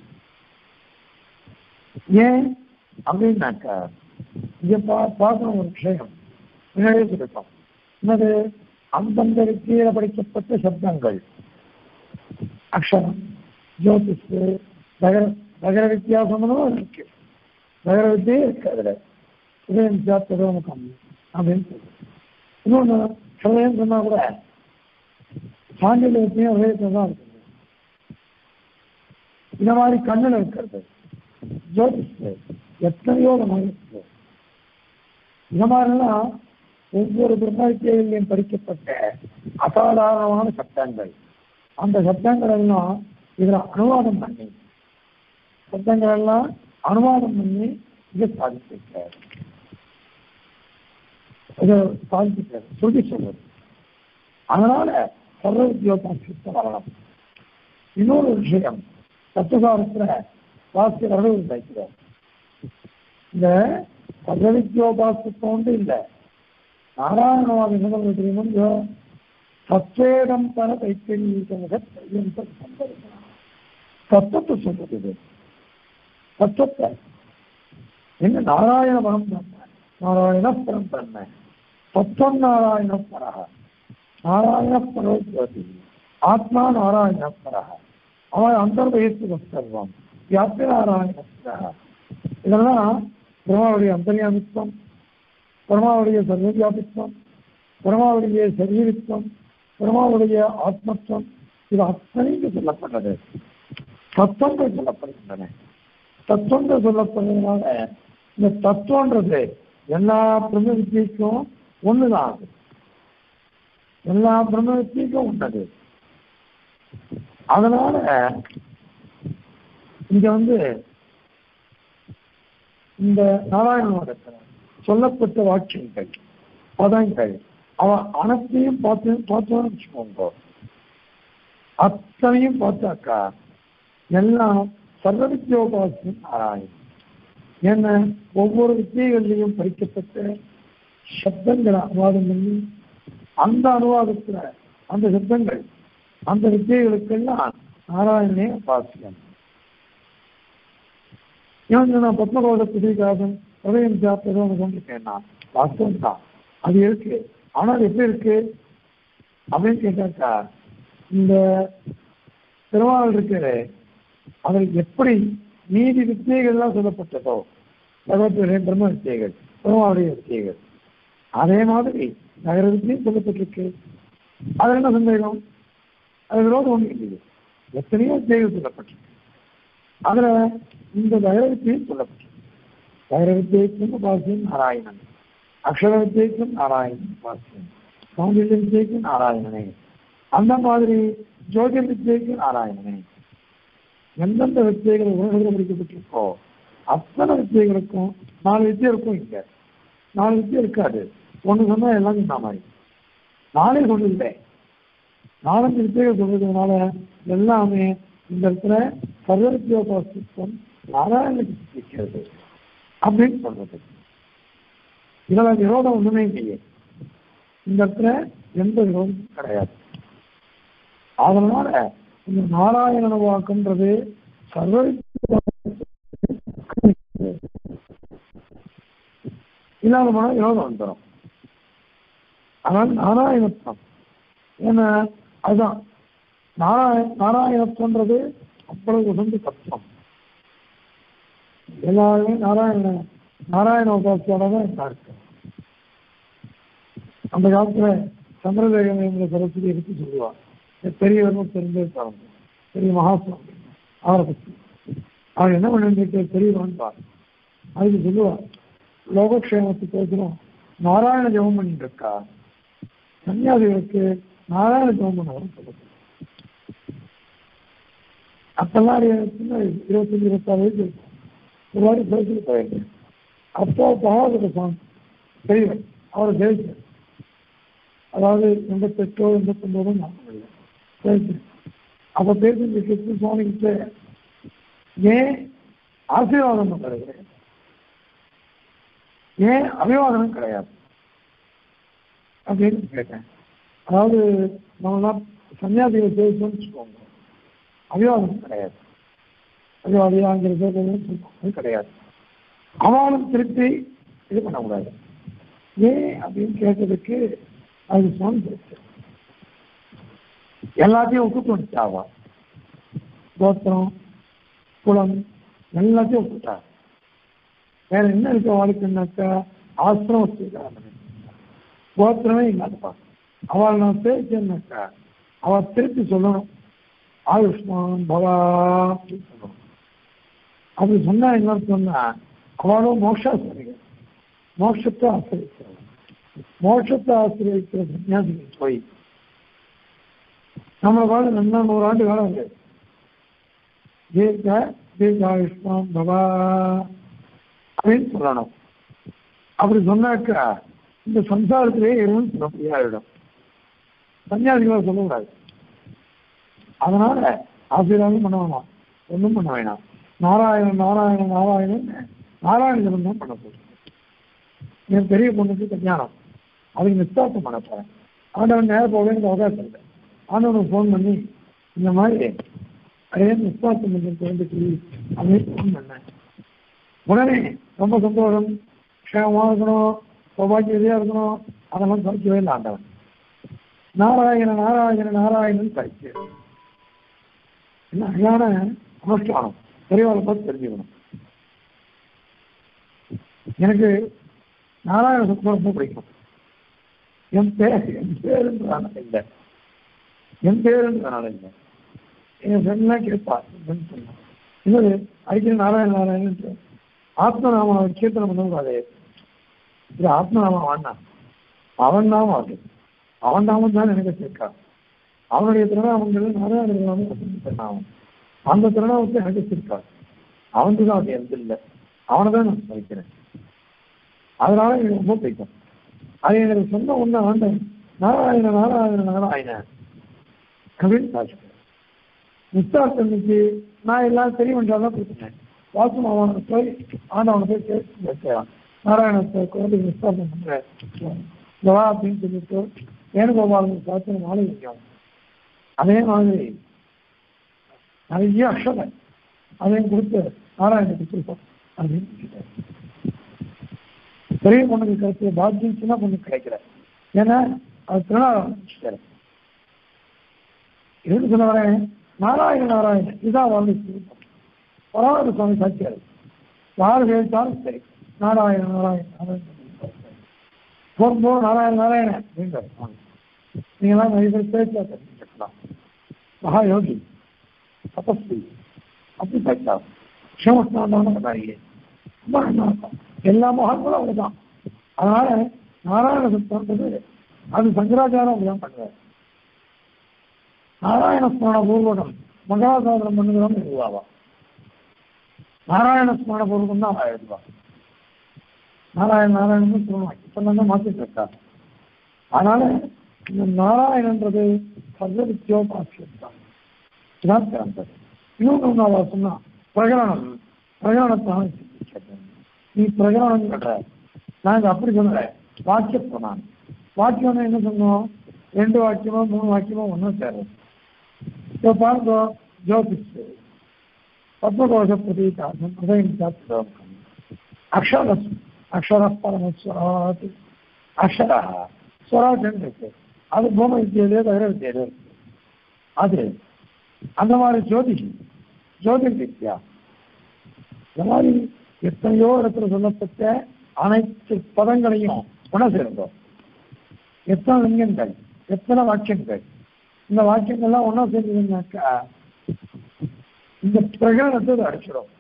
ஏன் அப்படின்னாக்கா இங்க பா பார்க்கணும் ஒரு விஷயம் முன்னாடியே சொல்லிட்டோம் என்னது அந்தந்த வித்தியில படிக்கப்பட்ட சப்தங்கள் அக்ஷரம் ஜோதிஷ் நகர நகர வித்தியாசமும் இருக்கு நகர வித்தியே இருக்கு அதுல உதயம் சாத்ததோமுகம் அப்படின்னு சொல்லி இன்னொன்று ஹிரதயம் சொன்னா கூட சாண்டில் வித்தியும் ஹிரதயத்தில் தான் இருக்குது இந்த மாதிரி கண்ணில் இருக்கிறது ஜோதிஷ் எத்தனையோ மாதிரி இருக்குது இந்த மாதிரிலாம் ஒவ்வொரு பிரம்மவித்தியிலையும் படிக்கப்பட்ட அசாதாரணமான சட்டங்கள் அந்த சட்டங்கள் எல்லாம் இதுல அனுவாதம் பண்ணி சட்டங்கள் எல்லாம் அனுவாதம் பண்ணி இதை சாதிச்சிருக்காரு இதை சாதிச்சிருக்காரு சொல்லி சொல்றது அதனால சர்வ உத்தியோகம் சுத்தம் வரலாம் இன்னொரு விஷயம் தத்துவசாரத்துல வாசிய வரவு வைக்கிறார் இந்த சர்வவித்யோபாசத்துவம் வந்து இல்லை நாராயணவாத என்ன தெரியுமோ சத்வேதம் பர தைத்தீக தத்துவத்தை சொல்றது இது தத்துவத்தை என்ன நாராயண பரம் பிரம்ம நாராயண பரம் பிரம்ம தத்துவம் நாராயண பரக நாராயண பரோதி ஆத்மா நாராயண பரக அவன் அந்தர்வயத்து சர்வம் வியாப்தி நாராயண பரக இதெல்லாம் பிரம்மாவுடைய அந்தர்யாமித்வம் பிரம்மாவுடைய சர்வவியாபித்வம் பிரம்மாவுடைய சரீரித்வம் பிரம்மாவுடைய ஆத்மத்துவம் இது அத்தனைக்கு சொல்லப்பட்டது தத்துவங்கள் சொல்லப்படுகின்றன தத்துவங்கள் சொல்லப்படுறதுனால இந்த தத்துவன்றது எல்லா பிரம்ம வித்தியக்கும் ஒண்ணுதான் அது எல்லா பிரம்ம வித்தியக்கும் ஒண்ணது அதனால இங்க வந்து இந்த நாராயண சொல்லப்பட்ட வாக்கியங்கள் பதங்கள் அவன் அனைத்தையும் பார்த்து பார்த்தோன்னு வச்சுக்கோங்க அத்தனையும் பார்த்தாக்கா எல்லாம் சர்வவித்யோபாசியம் நாராயணன் ஏன்னா ஒவ்வொரு வித்தியகள்லையும் படிக்கப்பட்ட சப்தங்களை அனுவாதம் பண்ணி அந்த அனுவாதத்துல அந்த சப்தங்கள் அந்த வித்தியைகளுக்கெல்லாம் நாராயணனே உபாசியம் இவங்க நான் பத்மகோட புதிகாதம் ஹதயம் சாப்பிட்டதோ சொல்லிருக்கேன்னா வாஸ்தவம் தான் அது இருக்கு ஆனா அது எப்படி இருக்கு அப்படின்னு கேட்டாக்கா இந்த திருவாரூர் இருக்கிற அதில் எப்படி நீதி வித்தியைகள்லாம் சொல்லப்பட்டதோ பகவத்துடைய பிரம்ம வித்தியைகள் பிரம்மாவுடைய வித்தியைகள் அதே மாதிரி நகர வித்தியும் சொல்லப்பட்டிருக்கு அது என்ன சந்தேகம் அது விரோதம் ஒன்று இல்லையே எத்தனையோ வித்தியைகள் சொல்லப்பட்டிருக்கு அதுல இந்த நகர வித்தியும் சொல்லப்பட்டிருக்கு நகர வித்தியைக்கும் உபாசியம் நாராயணன் அக்ஷர வித்தியைக்கும் நாராயணன் உபாசியம் சௌந்தர்ய வித்தியைக்கும் நாராயணனே அந்த மாதிரி ஜோதிர் வித்தியைக்கு நாராயணனே எந்தெந்த வித்தியைகள் உலகத்தில் படிக்கப்பட்டிருக்கோ அத்தனை வித்தியைகளுக்கும் நாலு வித்தியை இருக்கும் இங்க நாலு வித்தியை இருக்காது ஒன்று சொன்னா எல்லாம் சொன்ன மாதிரி நாளே ஒன்று இல்லை நாலஞ்சு வித்தியைகள் சொல்றதுனால எல்லாமே இந்த இடத்துல சர்வவித்தியோபாசித்துவம் நாராயணனுக்கு இருக்கிறது அப்படின்னு சொல்றது இதுல விரோதம் ஒண்ணுமே இல்லையே இந்த இடத்துல எந்த விரோதமும் கிடையாது அதனால இந்த நாராயண வாக்குன்றது சர்வ இல்லாத போனா விரோதம் வந்துடும் ஆனால் நாராயணத்துவம் ஏன்னா அதுதான் நாராயண நாராயணத்துவன்றது அவ்வளவு உகந்த தத்துவம் எல்லாருமே நாராயண நாராயண உபாசியோட தான் இருந்தா இருக்கு அந்த காலத்துல சந்திரதேவன் என்ற சரஸ்வதி எடுத்து சொல்லுவார் பெரியவரும் தெரிஞ்சே பாருங்க பெரிய மகாசுவாமி அவரை பற்றி அவர் என்ன பண்ணிட்டு தெரியவான்னு பாரு அதுக்கு சொல்லுவா லோகக்ஷேமத்துக்கு பேசணும் நாராயண ஜெபம் பண்ணிட்டு இருக்கா சன்னியாசிகளுக்கு நாராயண ஜெபம் பண்ணவரும் சொல்லுது அப்பெல்லாம் சின்ன வயசு இருபத்தஞ்சு இருபத்தாறு வயசு இருக்கும் ஒரு வாரி பேசிட்டு போயிருக்கேன் அப்போ பகவத சுவாமி பெரியவர் அவரை ஜெயிச்சு அதாவது எண்பத்தெட்டோ எண்பத்தொன்பதோ ஞாபகம் இல்லை ஜெயிச்சு அப்போ பேசிட்டு கிருஷ்ண சுவாமி கிட்ட ஏன் ஆசீர்வாதம் பண்றது ஏன் அபிவாதனம் கிடையாது அப்படின்னு கேட்டேன் அதாவது நம்மளாம் சன்னியாசிகளை பேசணும்னு வச்சுக்கோங்க அபிவாதம் கிடையாது அபிவாதியாங்கிறது அது கிடையாது அவனும் திருப்பி இது பண்ணக்கூடாது ஏன் அப்படின்னு கேட்டதுக்கு அது சுவாமி பேசு எல்லாத்தையும் விட்டுட்டு வந்துட்டாவா கோத்திரம் குளம் எல்லாத்தையும் விட்டுட்டா வேற என்ன இருக்க வாழ்க்கைன்னாக்கா ஆசிரம் வச்சிருக்காங்க கோத்திரமே இல்லாதப்பா அவள் நான் பேசினாக்கா அவள் திருப்பி சொல்லணும் ஆயுஷ்மான் பவா அப்படின்னு சொல்லணும் அப்படி சொன்னா என்ன சொன்னா அவளும் மோட்சாசிரியர் மோட்சத்தை ஆசிரியர் மோட்சத்தை ஆசிரியர் சன்னியாசிகள் போய் நம்மளை பாடு நல்லா நூறாண்டு காலம் இருக்கு தீர்க்க தீர்காயுஷ்மான் பவா அப்படின்னு சொல்லணும் அப்படி சொன்னாக்கா இந்த சம்சாரத்திலே இருந்து சொல்ல முடியாதிடம் சன்னியாசிகளை சொல்லக்கூடாது அதனால ஆசீர்வாதம் பண்ண வேணாம் ஒன்றும் பண்ண வேணாம் நாராயணன் நாராயணன் நாராயணன் நாராயண ஜனம் தான் பண்ண போகுது என் பெரிய பொண்ணுக்கு கல்யாணம் அதுக்கு நிச்சயத்தம் பண்ண போறேன் ஆண்டவன் நேரம் போகவே எனக்கு அவகாசம் இல்லை ஆண்டவனுக்கு ஃபோன் பண்ணி இந்த மாதிரி அதே நிச்சயத்தம் பண்ணி குழந்தைக்கு அப்படின்னு ஃபோன் பண்ணேன் உடனே ரொம்ப சந்தோஷம் க்ஷேமமாக இருக்கணும் சௌபாகியதையாக இருக்கணும் அதெல்லாம் சமைக்கவே இல்லை ஆண்டவன் நாராயண நாராயண நாராயணன் கழிச்சு என்ன அழகான அனுஷ்டானம் பெரியவாளை பார்த்து தெரிஞ்சுக்கணும் எனக்கு நாராயண சுத்தம் ரொம்ப பிடிக்கும் என் பேர் என் பேருன்றதால இல்லை என் பேருன்றதால இல்லை என் ஃப்ரெண்ட்லாம் கேட்பா ஃப்ரெண்ட் சொன்னான் இன்னொரு அடிக்கடி நாராயண நாராயணன் ஆத்மநாம கீர்த்தனை பண்ணக்கூடாது இது ஆத்மநாமம் வேண்டாம் அவன் நாமம் அது அவன் நாமம் தான் எனக்கு சேர்க்கா அவனுடைய திருநாமங்கள் நாராயண திருநாமம் அந்த திருநாமத்தை எனக்கு சேர்க்கா அவனுக்கு தான் அது எந்த இல்லை அவனை தான் நான் வைக்கிறேன் அதனால எனக்கு ரொம்ப பிடிக்கும் அது எனக்கு சொன்ன ஒன்று ஆண்டவன் நாராயண நாராயண நாராயண அப்படின்னு காட்சி நிச்சார்த்தன்னைக்கு நான் எல்லாம் சரி பண்ணுறாதான் கொடுத்துட்டேன் வாசு அவனை போய் ஆண்டவனை போய் கேட்டு வைக்கிறான் நாராயணத்தை குழந்தைக்கு நிச்சார்த்தம் பண்ணுறேன் ஜவா அப்படின்னு சொல்லிட்டு வேணுகோபாலன் பார்த்து மாலை வைக்கும் அதே மாதிரி நிறைய அக்ஷரம் அதையும் கொடுத்து நாராயணத்துக்கு கொடுப்போம் அப்படின்னு சொல்லிட்டாரு. பெரிய பொண்ணுக்கு கிடைச்ச பாக்கியம் சின்ன பொண்ணுக்கு கிடைக்கல ஏன்னா அது திருநாளம் எதுக்கு சொல்ல வரேன் நாராயண நாராயணன் இதான் வாழ்ந்து பரவாயில்ல சுவாமி சாட்சியாரு யார் கேட்டாலும் சரி நாராயண நாராயண நாராயணன் போகும்போது நாராயண நாராயணன் அப்படின்றார் சுவாமி நீங்களாம் நிறைய பேர் பேச்சா தெரிஞ்சுக்கலாம் மகா யோகி தபஸ்வி அப்படி பேச்சா சிவஸ்நாதான கதாரியே ரொம்ப நல்லா இருக்கும் எல்லா மகான்களும் அவர்தான் அதனால நாராயண சத்தம்ன்றது அது சங்கராச்சாரம் அப்படிதான் பண்ணுவார் நாராயண ஸ்மரண பூர்வகம் மகாசாதனம் பண்ணுகிறோம் எழுதுவாவா நாராயண ஸ்மரண பூர்வகம் தான் அவன் எழுதுவா நாராயண நாராயணன் சொல்லுவான் இப்ப தான் மாத்திட்டு இருக்கா அதனால இந்த நாராயணன்றது சர்வவித்யோபாசியம் தான் இதான் சிறந்தது இன்னொன்று அவ சொன்னா பிரகரணம் பிரகரணத்தான் நீ பிரகரணம் கட்டுற நாங்க அப்படி சொல்றேன் வாக்கிய பிரமாணம் வாக்கியம்னா என்ன சொன்னோம் ரெண்டு வாக்கியமோ மூணு வாக்கியமோ ஒன்றும் சேரும் இப்போ பாருங்க ஜோதிஷ் பத்மகோஷ பிரதீகாசம் ஹிருதயம் சாஸ்திரம் அக்ஷர அக்ஷர பரமஸ்வராத் அக்ஷர ஸ்வராஜன் இருக்கு அது பூம வித்தியிலே தவிர வித்தியிலே இருக்கு அது அந்த மாதிரி ஜோதிஷி ஜோதிர் வித்யா இந்த மாதிரி எத்தனையோ இடத்துல சொல்லப்பட்ட அனைத்து பதங்களையும் உணர்ந்திருந்தோம் எத்தனை லிங்கங்கள் எத்தனை வாக்கியங்கள் இந்த வாக்கியங்கள்லாம் ஒன்றா சேர்ந்ததுனாக்கா இந்த பிரகடனத்தை அது அடிச்சிடும்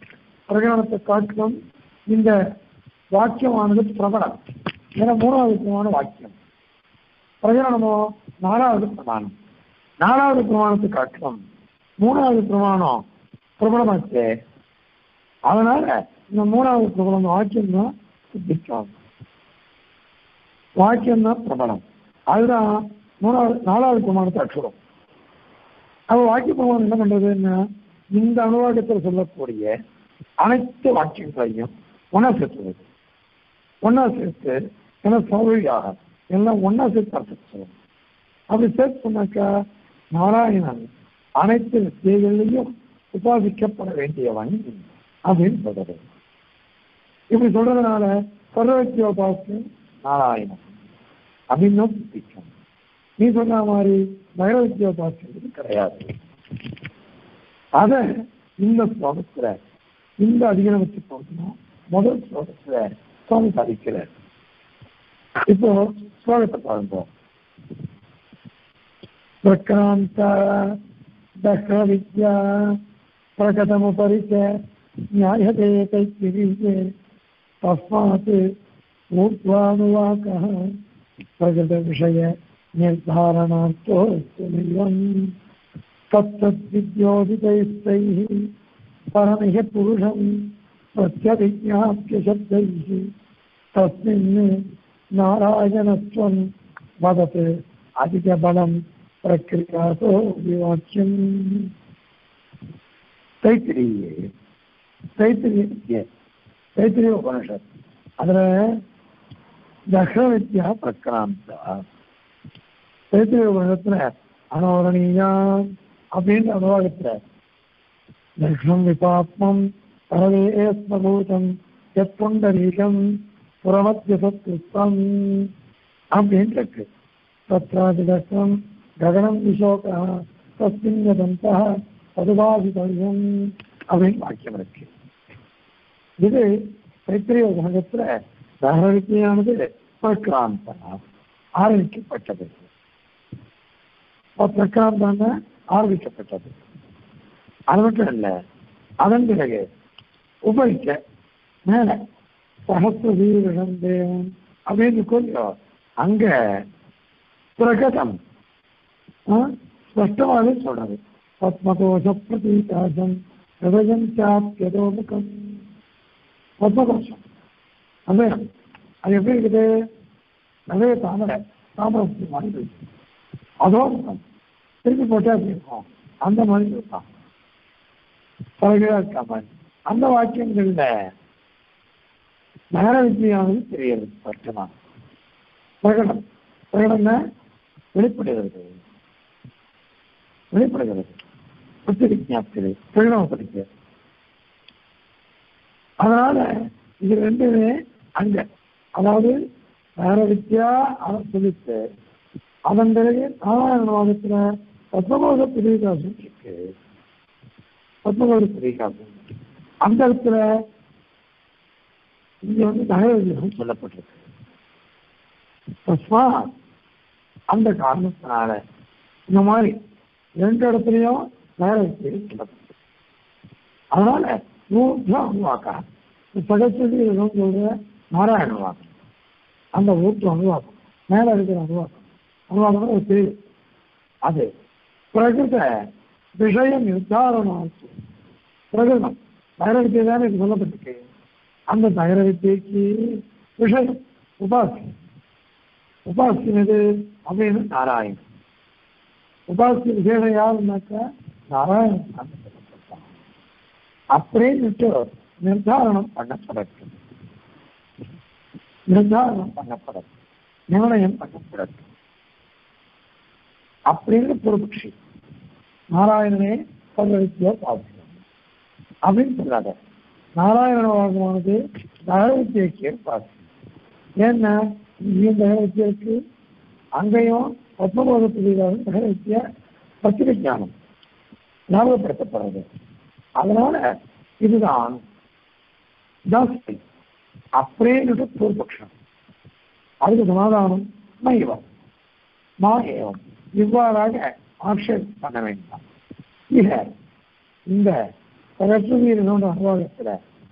பிரகடனத்தை காட்டிலும் இந்த வாக்கியமானது பிரபலம் ஏன்னா மூணாவது பிரமாண வாக்கியம் பிரகடனமோ நாலாவது பிரமாணம் நாலாவது பிரமாணத்தை காட்டிலும் மூணாவது பிரமாணம் பிரபலமாச்சு அதனால இந்த மூணாவது பிரபலம் வாக்கியம் தான் சித்திக்கும் வாக்கியம் தான் பிரபலம் அதுதான் மூணாவது நாலாவது பிரமாணத்தை அச்சுடும் அப்ப வாக்கிய பிரமாணம் என்ன பண்றதுன்னா இந்த அனுவாக்கத்தில் சொல்லக்கூடிய அனைத்து வாக்கியங்களையும் ஒன்னா சேர்த்துவது ஒன்னா சேர்த்து ஏன்னா சௌழியாக எல்லாம் ஒன்னா சேர்த்து அர்த்தம் சொல்லணும் அப்படி சேர்த்து சொன்னாக்கா நாராயணன் அனைத்து வித்தியைகளிலையும் உபாசிக்கப்பட வேண்டியவன் அப்படின்னு சொல்றது இப்படி சொல்றதுனால சர்வத்திய உபாசம் நாராயணன் அப்படின்னு தான் சித்திக்கும் நீ சொன்ன மாதிரி வைரவித்திய உபாசம் கிடையாது அத இந்த ஸ்லோகத்துல இந்த அதிகாரம் வச்சு பார்க்கணும் முதல் ஸ்லோகத்துல சுவாமி சாதிக்கிறார் இப்போ ஸ்லோகத்தை பாருங்க பிரக்ராந்த தஹ வித்யா பிரகடமுபரி ச ஞாயதே கைத்திரியே தஸ்மாத் ஊர்த்வானுவாக்கः प्रकृतविषय निर्धारणार्थोऽस्त्यमिदम् तत्तद्विद्योदितैस्तैः परमिह पुरुषम् प्रत्यभिज्ञाप्य शब्दैः तस्मिन् नारायणत्वं वदत् अधिकबलं प्रक्रियातो विवाक्यम् தைத்திரியே தைத்திரிய வித்யை தைத்திரிய உபனிஷத் அதுல தக்ஷ வித்யா பிரக்ராந்தா தைத்திரிய உபனிஷத்துல அனோரணீயா அப்படின்னு அனுவாகத்துல தக்ஷம் விபாத்மம் பரவேஸ்மபூதம் எத்புண்டரீகம் புறமத்திய சத்ருத்தம் அப்படின்னு இருக்கு தத்ராதிதக்கம் ககனம் விசோகா தஸ்மின் யதந்தா பதுபாதிதயம் அப்படின்னு வாக்கியம் இருக்கு இது தைத்திரிய உலகத்துல தகரவித்தியானது பிரக்ராந்தா ஆரம்பிக்கப்பட்டது பிரக்ராந்தான ஆரம்பிக்கப்பட்டது அது மட்டும் இல்ல அதன் பிறகு உபரிக்க மேல சகசிர வீரகம் தேவன் அப்படின்னு கொஞ்சம் அங்க பிரகதம் ஸ்பஷ்டமாகவே சொல்றது பத்மகோஷ பிரதீகாசம் ஹிருதயம் சாப்பியதோ முகம் பத்மகோஷம் அந்த அது எப்படி இருக்குது நிறைய தாமரை தாமரை மாதிரி இருக்கு அதோ முகம் திருப்பி போட்டே அப்படி இருக்கும் அந்த மாதிரி இருக்கான் தலைகீழா இருக்காம அந்த வாக்கியங்கள்ல நகர வித்தியானது தெரியாது ஸ்பஷ்டமா பிரகடம் பிரகடன வெளிப்படுகிறது வெளிப்படுகிறது புத்தி விஜாப்தி பிரகடனம் படிக்க அதனால இது ரெண்டுமே அங்க அதாவது நகர வித்யா அதை சொல்லிட்டு அதன் பிறகு நாராயணவாதத்துல பத்மகோத பிரிவிகாசம் இருக்கு பத்மகோத பிரிவிகாசம் அந்த இடத்துல இங்க வந்து நகரம் சொல்லப்பட்டிருக்கு தஸ்மா அந்த காரணத்தினால இந்த மாதிரி ரெண்டு இடத்துலையும் நகரம் சொல்லப்பட்டிருக்கு அதனால ஊர்தான் அணுவாக்கா சகஸ்வதி சொல்ற நாராயண வாக்கம் அந்த ஊற்று அணுவாக்கம் மேல இருக்கிற அணுவாக்கம் அணுவாக்கம் ஒரு பேரு அது பிரகிருத விஷய நிர்தாரணம் பிரகிருதம் தைரவித்தியை தானே இது சொல்லப்பட்டிருக்கு அந்த தைரவித்தியக்கு விஷயம் உபாசியம் உபாசியம் எது அப்படின்னு நாராயணன் உபாசிய விசேஷம் யாருன்னாக்கா நாராயணன் சொல்லப்பட்டான் அப்படின்னுட்டு நிர்தாரணம் பண்ணப்படட்டும் நிர்தாரணம் பண்ணப்படட்டும் நிர்ணயம் பண்ணப்படட்டும் அப்படின்னு பொறுப்புஷி நாராயணனே சர்வவித்தியோ பாவம் அப்படின்னு சொல்லாத நாராயண வாகமானது நகரவித்தியக்கு பாசி ஏன்னா இங்கேயும் நகரவித்தியா இருக்கு அங்கேயும் பத்மபோதத்துக்கு நகரவித்தியா பத்திர ஞானம் ஞாபகப்படுத்தப்படுறது அதனால இதுதான் ஜாஸ்தி அப்படின்னு பூர்வபக்ஷம் அதுக்கு சமாதானம் மைவம் மாயேவம் இவ்வாறாக ஆக்ஷேபம் பண்ண வேண்டாம் இத இந்த பகற்றுவீரனோட அனுபவத்துல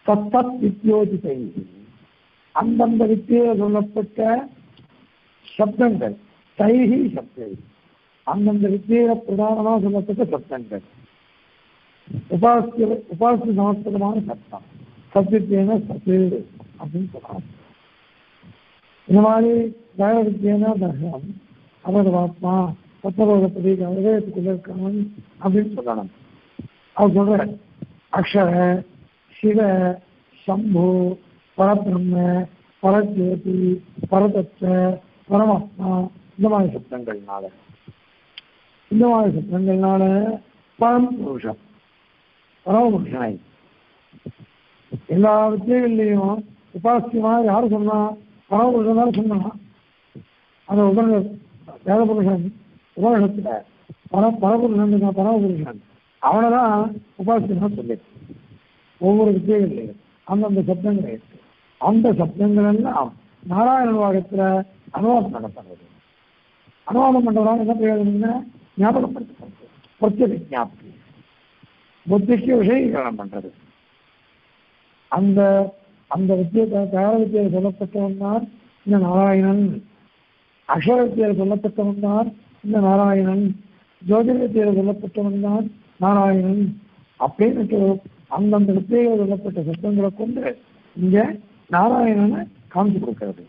தத்தத் வித்யோதிதை அந்தந்த வித்தியில் சொல்லப்பட்ட சப்தங்கள் தைஹி சப்தை அந்தந்த வித்தியில பிரதானமாக சொல்லப்பட்ட சப்தங்கள் உபாசிய உபாசிய சமஸ்கிருதமான சப்தம் சத்வித்தியன சத்து அப்படின்னு சொல்லலாம் இந்த மாதிரி தய வித்தியன தர்மம் அபரவாத்மா சத்தரோகப்படி ஹதயத்துக்குள்ள இருக்கவன் அப்படின்னு சொல்லணும் அவர் சொல்ற அக்ஷர சிவ சம்பு பரபிரம்ம பரஜோதி பரதத்துவ பரமாத்மா இந்த மாதிரி சப்தங்கள்னால இந்த மாதிரி சப்தங்கள்னால பரம் புருஷம் பரமபுருஷனை எல்லா வித்தியங்கள்லையும் உபாசியமா யாரு சொன்னா பரமபுருஷன் தான் சொன்னான் அந்த உபன வேதபுருஷன் உபனிஷத்துல பர பரபுருஷன் பரமபுருஷன் அவனை தான் உபாசியமா சொல்லி ஒவ்வொரு வித்தியங்கள்லையும் அந்தந்த சப்தங்கள் இருக்கு அந்த சப்தங்கள் எல்லாம் நாராயண வாகத்துல அனுவாதம் நடத்துறது அனுவாதம் பண்றதால என்ன பிரயோஜனம்னா ஞாபகப்படுத்துறது பிரத்யேக ஞாபகம் புத்திக்கு விஷயீகரணம் பண்றது அந்த அந்த வித்தியை தயார வித்தியில் சொல்லப்பட்டவன் தான் இந்த நாராயணன் அக்ஷர வித்தியில் சொல்லப்பட்டவன் தான் இந்த நாராயணன் ஜோதிட வித்தியில் சொல்லப்பட்டவன் தான் நாராயணன் அப்படின்னு அந்தந்த வித்தியில் சொல்லப்பட்ட சத்தங்களை கொண்டு இங்க நாராயணனை காமிச்சு கொடுக்கிறது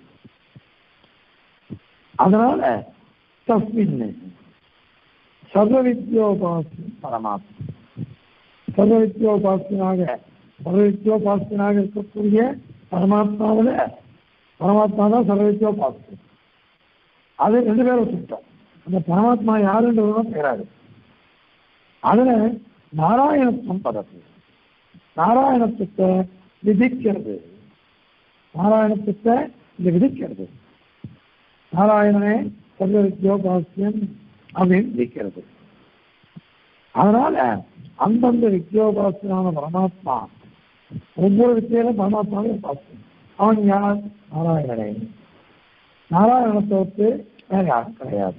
அதனால தஸ்மின் சர்வ வித்யோபாசி பரமாத்மா சர்வ வித்யோபாசியனாக சர்வ வித்யோபாசியனாக இருக்கக்கூடிய பரமாத்மாவில் பரமாத்மா தான் சர்வ வித்யோபாசி அது ரெண்டு பேரும் சுத்தம் அந்த பரமாத்மா யாருன்றதுதான் தெரியாது அதுல நாராயணத்துவம் பதத்து நாராயணத்துவத்தை விதிக்கிறது நாராயணத்துவத்தை இங்க விதிக்கிறது நாராயணனே சர்வ வித்யோபாசியம் அப்படின்னு விதிக்கிறது அதனால அந்தந்த வித்யோபாசனான பரமாத்மா ஒவ்வொரு வித்தியிலும் பரமாத்மாவே உபாசம் அவன் யார் நாராயணனே நாராயணத்தை விட்டு வேற யாரும் கிடையாது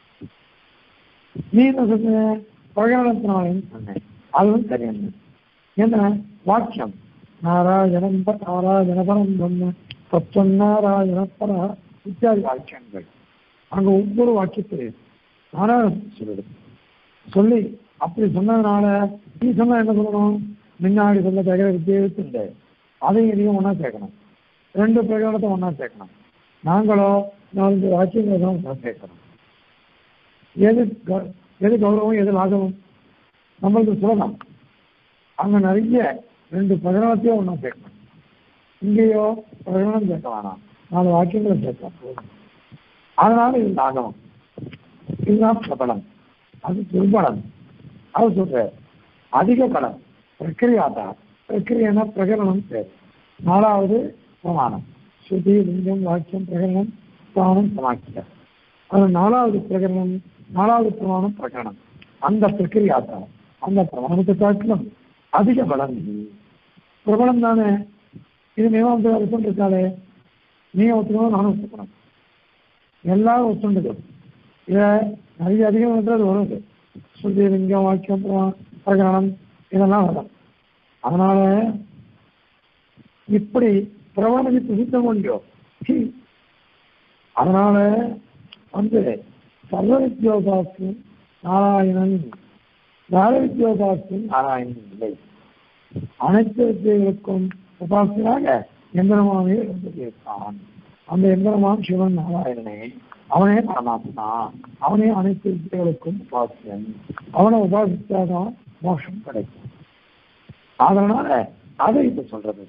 நீ என்ன சொன்ன பிரகடனத்தினாலேன்னு சொன்னேன் அதுவும் சரியான என்ன வாக்கியம் நாராயணம் ப- நாராயணபரம் பிரம்ம தத்துவம் நாராயணப்பர இத்தியாதி வாக்கியங்கள் அங்க ஒவ்வொரு வாக்கியத்திலையும் நாராயணன் சொல்லுது சொல்லி அப்படி சொன்னதுனால நீ சொன்னா என்ன சொல்லணும் முன்னாடி சொல்ல தகர வித்தியை அதையும் இதையும் ஒன்றா சேர்க்கணும் ரெண்டு பிரகடனத்தை ஒன்றா சேர்க்கணும் நாங்களோ நாலஞ்சு வாக்கியங்களை தான் ஒன்றா சேர்க்கணும் எது க- எது கௌரவம் எது லாகவம் நம்மளுக்கு சொல்லலாம் அங்க நிறைய ரெண்டு பிரகடனத்தையும் ஒன்றா சேர்க்கணும் இங்கேயோ பிரகடனம் சேர்க்க வேணாம் நாலு வாக்கியங்களை சேர்க்கலாம் போதும் அதனால இது லாகவம் இதுதான் பிரபலம் அது துர்பலம் அது சொல்ற அதிக பலம் பிரக்கிரியாதா பிரக்கிரியனா பிரகரணம் பேர் நாலாவது பிரமாணம் ஸ்ருதி லிங்கம் வாக்கியம் பிரகரணம் பிரமாணம் சமாக்கிய அது நாலாவது பிரகரணம் நாலாவது பிரமாணம் பிரகரணம் அந்த பிரக்கிரியாதா அந்த பிரமாணத்தை காட்டிலும் அதிக பலம் இது. பிரபலம் தானே இது மீமாசை ஒத்துண்டிருக்காளே நீ ஒத்துக்கணும் நானும் ஒத்துக்கணும் எல்லாரும் ஒத்துண்டுது இதை நிறைய அதிகம் இருக்கிறது வருது ஸ்ருதி லிங்கம் வாக்கியம் பிரமா- பிரகரணம் இதெல்லாம் வரும் அதனால இப்படி பிரபலமதி பிரசித்தம் கொண்டோ அதனால வந்து சர்வ வித்யோபாசியம் நாராயணன் வேற வித்யோபாசியம் நாராயணன் இல்லை அனைத்து வித்தியர்களுக்கும் உபாசியராக எந்திரமாவே இருந்திருக்கான் அந்த எந்திரமான் சிவன் நாராயணனே அவனே பரமாத்மா அவனே அனைத்து வித்தியர்களுக்கும் உபாசியன் அவனை உபாசித்தாதான் மோட்சம் கிடைக்கும் அதனால அதை இப்ப சொல்றது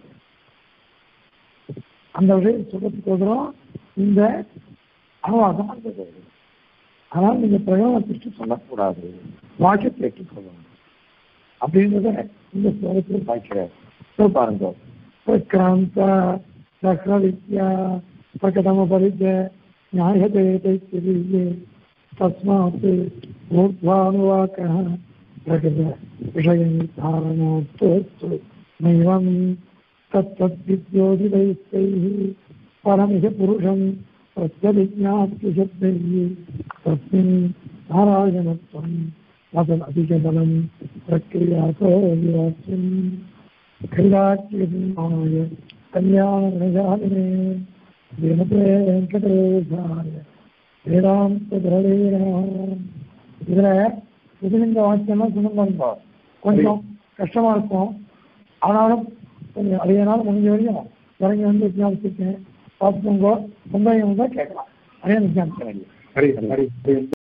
அந்த விஷயம் சொல்றதுக்கோசரம் இந்த அனுவாதம் வந்தது ஆனால் நீங்க பிரயோகத்திற்கு சொல்லக்கூடாது வாக்கியத்தை சொல்லணும் அப்படின்றத இந்த ஸ்லோகத்தில் பார்க்கிறார் இப்போ பாருங்க பிரக்ராந்த சகல வித்யா பிரகடம பரிஜ நியாயதே தைத்திரியே தஸ்மாத் ஊர்த்வானுவாக்கः பிரகட விஷய நிர்தாரணோத்தோஸ்து நைவம் तत्तद्विद्योदिदैस्तैः परमिह पुरुषम् प्रत्यभिज्ञाप्य शब्दैः तस्मिन् नारायणत्वम् तदधिकबलम् प्रक्रियातो विवाच्यम् கைலாக்கியமாய கல்யாண நிஜாதினே தினத்தே வெங்கடேசாய வேதாந்த திரளீராம் இதுல புதுலிங்க வாக்கியம்லாம் சொன்னோம்பா கொஞ்சம் கஷ்டமா இருக்கும் ஆனாலும் கொஞ்சம் அதையனால முடிஞ்ச வரையும் இறங்கி வந்து விஜயாபிச்சிருக்கேன் பார்த்துக்கோங்க சந்தேகம் தான் கேட்கலாம் அதே விஜயாபிக்க வேண்டிய ஹரி ஹரி ஹரி